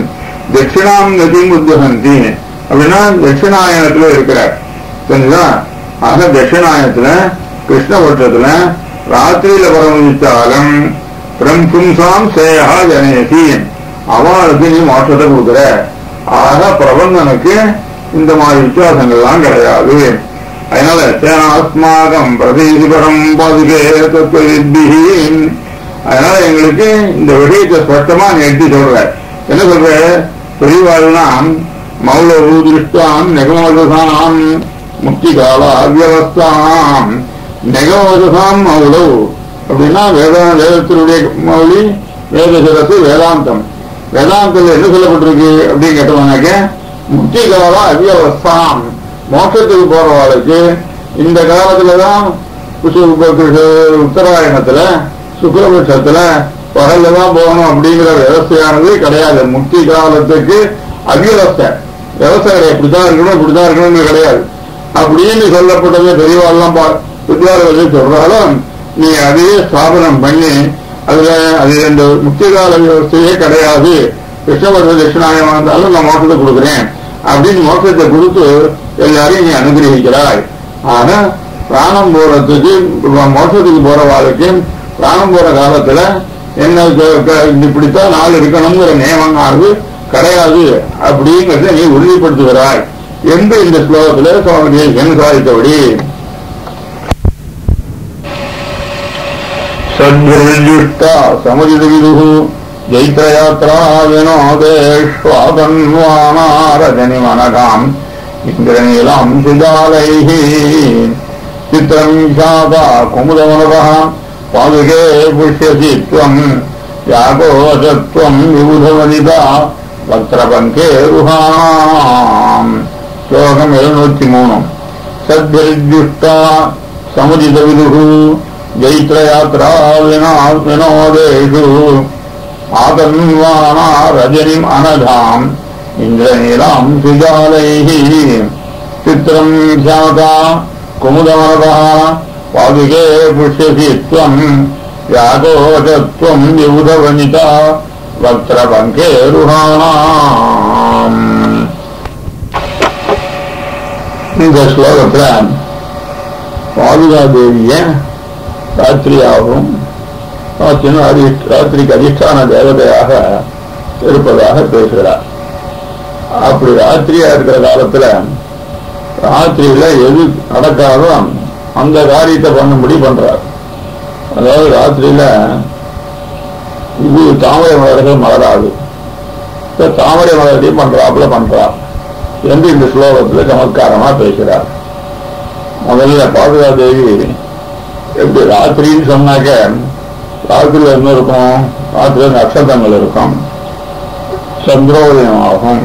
தட்சிணாம் கதிம் உத்வகந்தி அப்படின்னா தட்சிணாயனத்துல இருக்கிறார் தெரிஞ்சுதா ஆக தட்சிணாயனத்துல கிருஷ்ணபட்சத்துல ராத்திரியில பரமதித்தாலும் பிரம்கும்சாம் சேயா ஜனயசி அவளுக்கு நீ மோட்சத்தை கொடுக்குற ஆக பிரபந்தனுக்கு இந்த மாதிரி வித்தியாசங்கள்லாம் கிடையாது அதனால சேனாஸ்மாகம் பிரதேசிபரம் பாதுகே தத்துவவித்பிஹி அதனால எங்களுக்கு இந்த விஷயத்தை ஸ்பஷ்டமா நீ எடுத்து சொல்ற என்ன சொல்ற பெரியவாள்லாம் மௌலவு திருஷ்டாம் நெகமவசாம் முக்தி கால அவ்யவஸ்தாம் நெகமவசாம் மௌலவ் அப்படின்னா வேத வேதத்தினுடைய மௌலி வேத சிரத்து வேதாந்தம் வேதாந்தத்தில் என்ன சொல்லப்பட்டிருக்கு அப்படின்னு கேட்டோம்னாக்க முக்தி கால அவ்யவஸ்தாம் மோட்சத்துக்கு போறவாளுக்கு இந்த காலத்துலதான் சு- சு- உத்தராயணத்துல சுக்லபட்சத்துல பகல்ல தான் போகணும் அப்படிங்கிற விவசாயானது கிடையாது முக்தி காலத்துக்கு அவ்யவஸ்தை விவசாய கிடையாது இப்படிதான் இருக்கணும் இப்படிதான் இருக்கணும்னு கிடையாது அப்படின்னு சொல்லப்பட்டது பெரியவாள்லாம் பா- வித்யாலயத்தில் சொல்றாலும் நீ அதையே ஸ்தாபனம் பண்ணி அதுல அது இந்த முக்தி கால விவசாயே கிடையாது கிருஷ்ணபட்ச தட்சிணாயம் வந்தாலும் நான் மோட்சத்தை கொடுக்குறேன் அப்படின்னு மோட்சத்தை கொடுத்து எல்லாரையும் நீ அனுகிரகிக்கிறாய் ஆனா பிராணம் போறதுக்கு மோட்சத்துக்கு போற வாழ்க்கை பிராணம் போற காலத்துல என்ன க- க- இப்படித்தான் நாள் இருக்கணுங்கிற நியமமானது கிடையாது அப்படிங்கறத நீ உறுதிப்படுத்துகிறாய் என்று இந்த ஸ்லோகத்துல சுவாமி என்ன சாதித்தபடி சத்ருஷ்டா சமஜித விதுகு ஜைத்திரயாத்ரா வினோதேஷ்வாதன்வானாரஜனிமனகாம் இந்திரநீலம் சிதாலைः சித்திரம் சாதா குமுதமனவः பாதுகே புஷ்யசி त्वम् யாகோசத்வம் விபுதவனிதா வக்ரபங்கே ருஹாம் ஸ்லோகம் எழுநூத்தி மூணு சத்யர்ஜுஷ்டா சமுதித விதுகு ஜைத்ரயாத்ரா வினா வினோதேஷு ஆதன்வானா ரஜனிம் அனதாம் இந்திரநீலாம் சுஜாலைः சித்திரம் சாதா குமுதமனதா பாதுகே புஷ்யசி त्वम् யாகோதத்வம் யூதவனிதா வக்ரபங்கேருஹாணாம் இந்த ஸ்லோகத்துல பாதுகா தேவிய ராத்திரியாகவும் ராத்திரி அதி- ராத்திரிக்கு அதிஷ்டான தேவதையாக இருப்பதாக பேசுகிறார் அப்படி ராத்திரியா இருக்கிற காலத்துல ராத்திரியில எது நடக்காதோ அந்த காரியத்தை பண்ணும்படி பண்றார் அதாவது ராத்திரியில இது தாமரை மலர்கள் மலராது இப்ப தாமரை மலர்களையும் பண்றாப்புல பண்றா என்று இந்த ஸ்லோகத்துல சமத்காரமா பேசுறார் முதல்ல பாதுகா தேவி எப்படி ராத்திரின்னு சொன்னாக்க ராத்திரியில என்ன இருக்கும் ராத்திரியில நட்சத்திரங்கள் இருக்கும் சந்திரோதயம் ஆகும்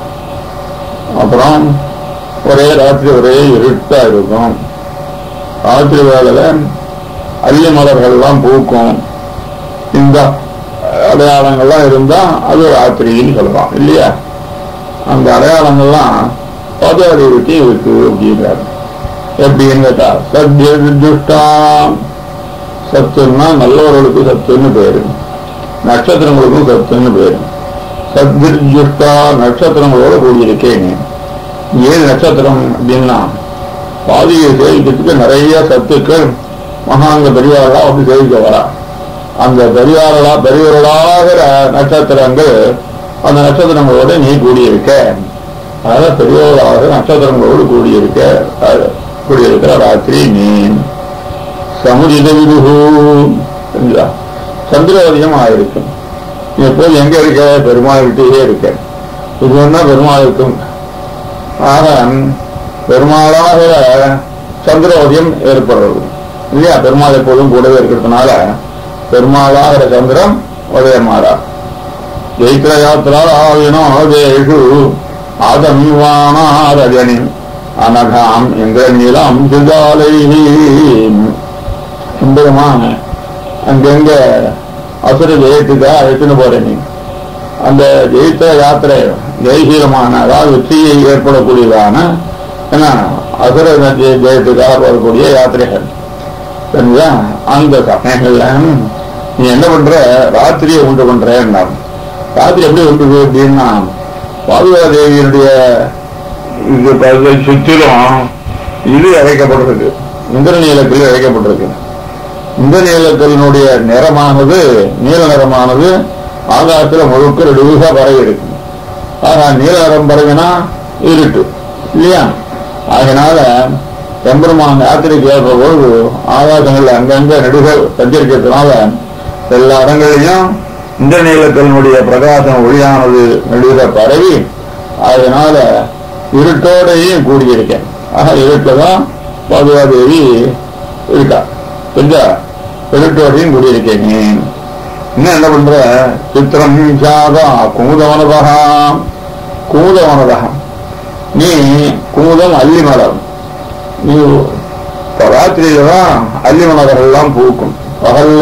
அப்புறம் ஒரே ராத்திரி ஒரே இருட்டா இருக்கும் ராத்திரி வேளையில அல்லி மலர்கள்லாம் பூக்கும் இந்த அடையாளங்கள்லாம் இருந்தா அது ராத்திரின்னு சொல்லலாம் இல்லையா அந்த அடையாளங்கள்லாம் பதவிக்கு இருக்கு அப்படிங்கிறார் எப்படின்னு கேட்டா சத்ய துஷ்டாம் சத்துன்னா நல்லவர்களுக்கு சத்துன்னு பேரு நட்சத்திரங்களுக்கும் சத்துன்னு பேரு சத்யுஷ்டா நட்சத்திரங்களோட கூடியிருக்கேன் ஏழு நட்சத்திரம் அப்படின்னா பாதியை சேவிக்கிறதுக்கு நிறைய சத்துக்கள் மகாங்க பெரியவர்களா வந்து சேவிக்க வரா அந்த பெரியவர்களா பெரியவர்களாகிற நட்சத்திரங்கள் அந்த நட்சத்திரங்களோட நீ கூடியிருக்க அதனால பெரியவர்களாக நட்சத்திரங்களோடு கூடியிருக்க அது கூடியிருக்கிற ராத்திரி நீ சமுதித விதுகு சரிங்களா? சந்திரோதயம் ஆயிருக்கு நீ எப்போது எங்க இருக்க பெருமாள்கிட்டயே இருக்க இது ஒன்னா பெருமாளுக்கும் ஆக பெருமாளாக சந்திரோதயம் ஏற்படுறது இல்லையா பெருமாள் எப்போதும் கூடவே இருக்கிறதுனால பெருமாளாகிற சந்திரம் உதயமாறா ஜெயித்திர யாத்திரா வினோதேஷு ஆதமிவானா ரஜனி அனகாம் எங்க நீளம் சுஜாலை எம்பெருமான அங்கங்க அசுர ஜெயத்துக்கா அழைத்துன்னு போறேன் நீ அந்த ஜெயித்த யாத்திரை ஜெயசீலமான அதாவது வெற்றியை ஏற்படக்கூடியதான என்ன அசுர ஜெய- ஜெயத்துக்காக போகக்கூடிய யாத்திரைகள் சரிங்களா அந்த சமயங்கள்ல நீ என்ன பண்ற ராத்திரியை உண்டு பண்றேன்னா ராத்திரி எப்படி உண்டு அப்படின்னா பாதுகா தேவியினுடைய இது பகுதியை சுற்றிலும் இது அழைக்கப்பட்டிருக்கு இந்திரநீலத்தில் அழைக்கப்பட்டிருக்கு இந்திரநீலக்கல்லினுடைய நிறமானது நீல நிறமானது ஆகாசத்துல முழுக்க ரெடுவாக பரவி இருக்கு ஆனா நீல நிறம் பரவினா இருட்டு இல்லையா அதனால எம்பெருமான் யாத்திரைக்கு ஏற்ப பொழுது ஆகாசங்கள்ல அங்கங்க நெடுகள் சஞ்சரிக்கிறதுனால எல்லா இடங்களையும் இந்த நீலக்கல்லினுடைய பிரகாசம் ஒளியானது நெடுக பரவி அதனால இருட்டோடையும் கூடியிருக்கேன் ஆக இருட்டுல தான் பாதுகாதேவி இருக்கா புரிஞ்சா இருட்டோடையும் கூடியிருக்கேன் நீ இன்னும் என்ன பண்ற சித்திரம் சாதா குமுதவனதகா குமுதவனதகம் நீ குமுதம் அல்லி மலர் நீ இப்ப ராத்திரியில தான் அல்லி மலர்கள்லாம் பூக்கும் பகல்ல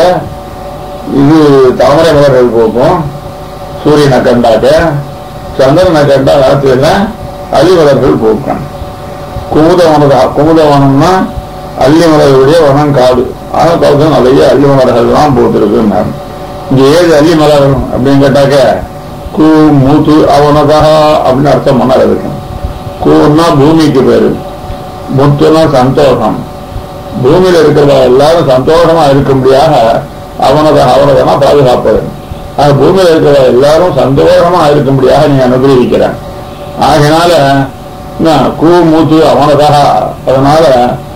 இது தாமரை மலர்கள் பூக்கும் சூரியனை கண்டாக்க சந்திரனை கண்டா ராத்திரியில அல்லி மலர்கள் பூக்கும் குமுதவனதா குமுதவனம்னா அல்லி மலர்களுடைய வனம் காடு ஆனா பார்த்து நிறைய அல்லி மலர்கள்லாம் பூத்திருக்குன்னாரு இங்க ஏது அல்லி மலர் அப்படின்னு கேட்டாக்க கூ மூத்து அவனதா அப்படின்னு அர்த்தம் பண்ணார் அதுக்கு கூன்னா பூமிக்கு பேரு முத்துனா சந்தோஷம் பூமியில இருக்கிறவா எல்லாரும் சந்தோஷமா இருக்கும்படியாக அவனத அவனதனா பாதுகாப்பது ஆக பூமியில இருக்கிற எல்லாரும் சந்தோஷமா இருக்கும்படியாக நீ அனுகிரகிக்கிறேன் ஆகினால என்ன, கூ மூத்து அவனதா அதனால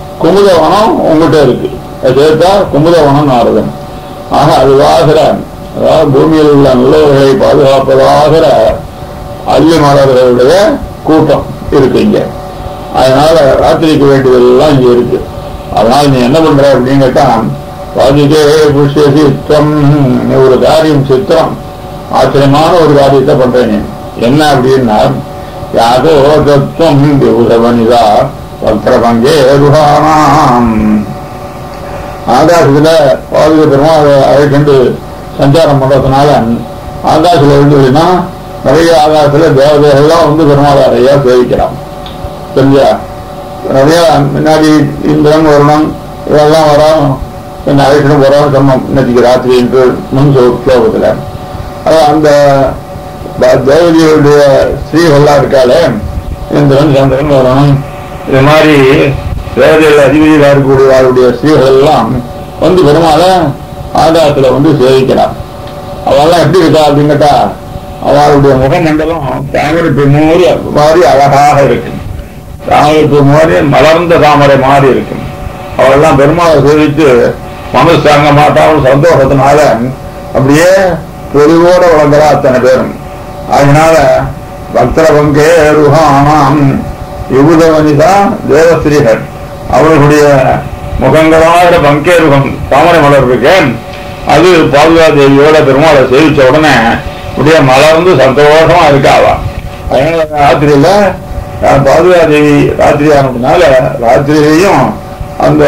குமுதவனம் உங்ககிட்ட இருக்கு அதை சேர்த்தா குமுதவனம் நாரதன் ஆக அதுவாகிற அதாவது பூமியில் உள்ள நல்லவர்களை பாதுகாப்பதாகிற அள்ளி மலர்களுடைய கூட்டம் இருக்கு இங்க அதனால ராத்திரிக்கு வேண்டியதெல்லாம் இங்க இருக்கு அதனால நீ என்ன பண்ற அப்படின்னு கேட்டா பாதிக்கே புஷ்ய சித்தம் நீ ஒரு காரியம் சித்திரம் ஆச்சரியமான ஒரு காரியத்தை பண்ற நீ என்ன அப்படின்னா யாதோ தத்துவம் விபுதவனிதா பத்திர பங்கே ருஹானாம் ஆகாசத்துல பாதுகா பெருமாள் அழைக்கண்டு சஞ்சாரம் பண்றதுனால ஆகாசத்துல இருந்ததுன்னா நிறைய ஆகாசத்துல தேவதைகள்லாம் வந்து பெருமாள் நிறைய சேவிக்கிறான் சரியா நிறைய முன்னாடி இந்திரன் வருணன் இதெல்லாம் வரோம் என்ன அழைக்கணும் வரோம் சொன்னோம் இன்னைக்கு ராத்திரி என்று முன் ஸ்லோகத்துல அதான் அந்த ப- தேவதையுடைய ஸ்ரீகள்லாம் இருக்காளே இந்திரன் சந்திரன் வரணும் இது மாதிரி தேவதைகள் அதிபதியாக இருக்கக்கூடியவருடைய ஸ்ரீகள் எல்லாம் வந்து பெருமாள ஆகாயத்துல வந்து சேவிக்கிறான் அவெல்லாம் எப்படி இருக்கா அப்படின்னு கேட்டா அவளுடைய முகமண்டலம் தாமரைப்பு மூறி மாதிரி அழகாக இருக்கு தாமரைப்பு மாதிரி மலர்ந்த தாமரை மாதிரி இருக்கும் அவளெல்லாம் பெருமாளை சேவித்து மனசு தாங்க மாட்டாமல் சந்தோஷத்தினால அப்படியே பொலிவோட வளர்ந்தரா அத்தனை பேரும் அதனால பக்தர பங்கே ருஹானாம் யுகுதவனிதா தேவஸ்ரீகள் அவர்களுடைய முகங்களாக பங்கேருகம் தாமரை மலர் இருக்கேன் அது பாதுகா தேவியோட பெருமாளை சேவிச்ச உடனே அப்படியே மலர்ந்து சந்தோஷமா இருக்காவா அதனால ராத்திரியில அஹ், பாதுகா தேவி ராத்திரி ஆனதுனால ராத்திரியிலையும் அந்த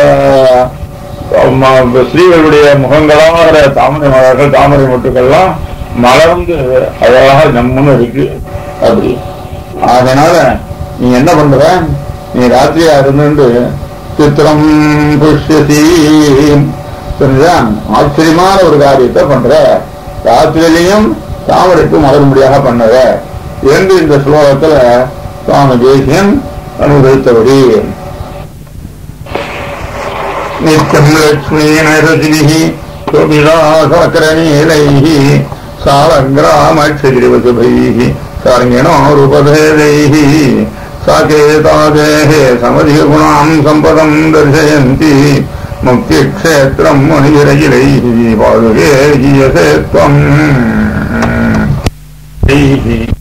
ம- ஸ்ரீகளுடைய முகங்களாகிற தாமரை மலர்கள் தாமரை மொட்டுக்கள்லாம் மலர்ந்து அழகாக நம்மன்னு இருக்கு அப்படி அதனால நீ என்ன பண்ற நீ ராத்திரியா இருந்து சித்திரம் புஷ்யசி புரியுதா ஆச்சரியமான ஒரு காரியத்தை பண்ற ராத்திரியிலையும் தாமரைக்கு மலரும்படியாக பண்ணத என்று இந்த ஸ்லோகத்துல சுவாமி தேசியன் அனுபவித்தபடி नित्यं लक्ष्मीनरसिभिः स्वविलासकरणीलैः सालग्रामक्षगिरिवशुभैः सार्ङ्गिणोरुपभेदैः साकेतादेः समधिगुणाम् सम्पदम् दर्शयन्ति मुक्तिक्षेत्रम् मुनिरगिलैः पादुके गीयसे त्वम्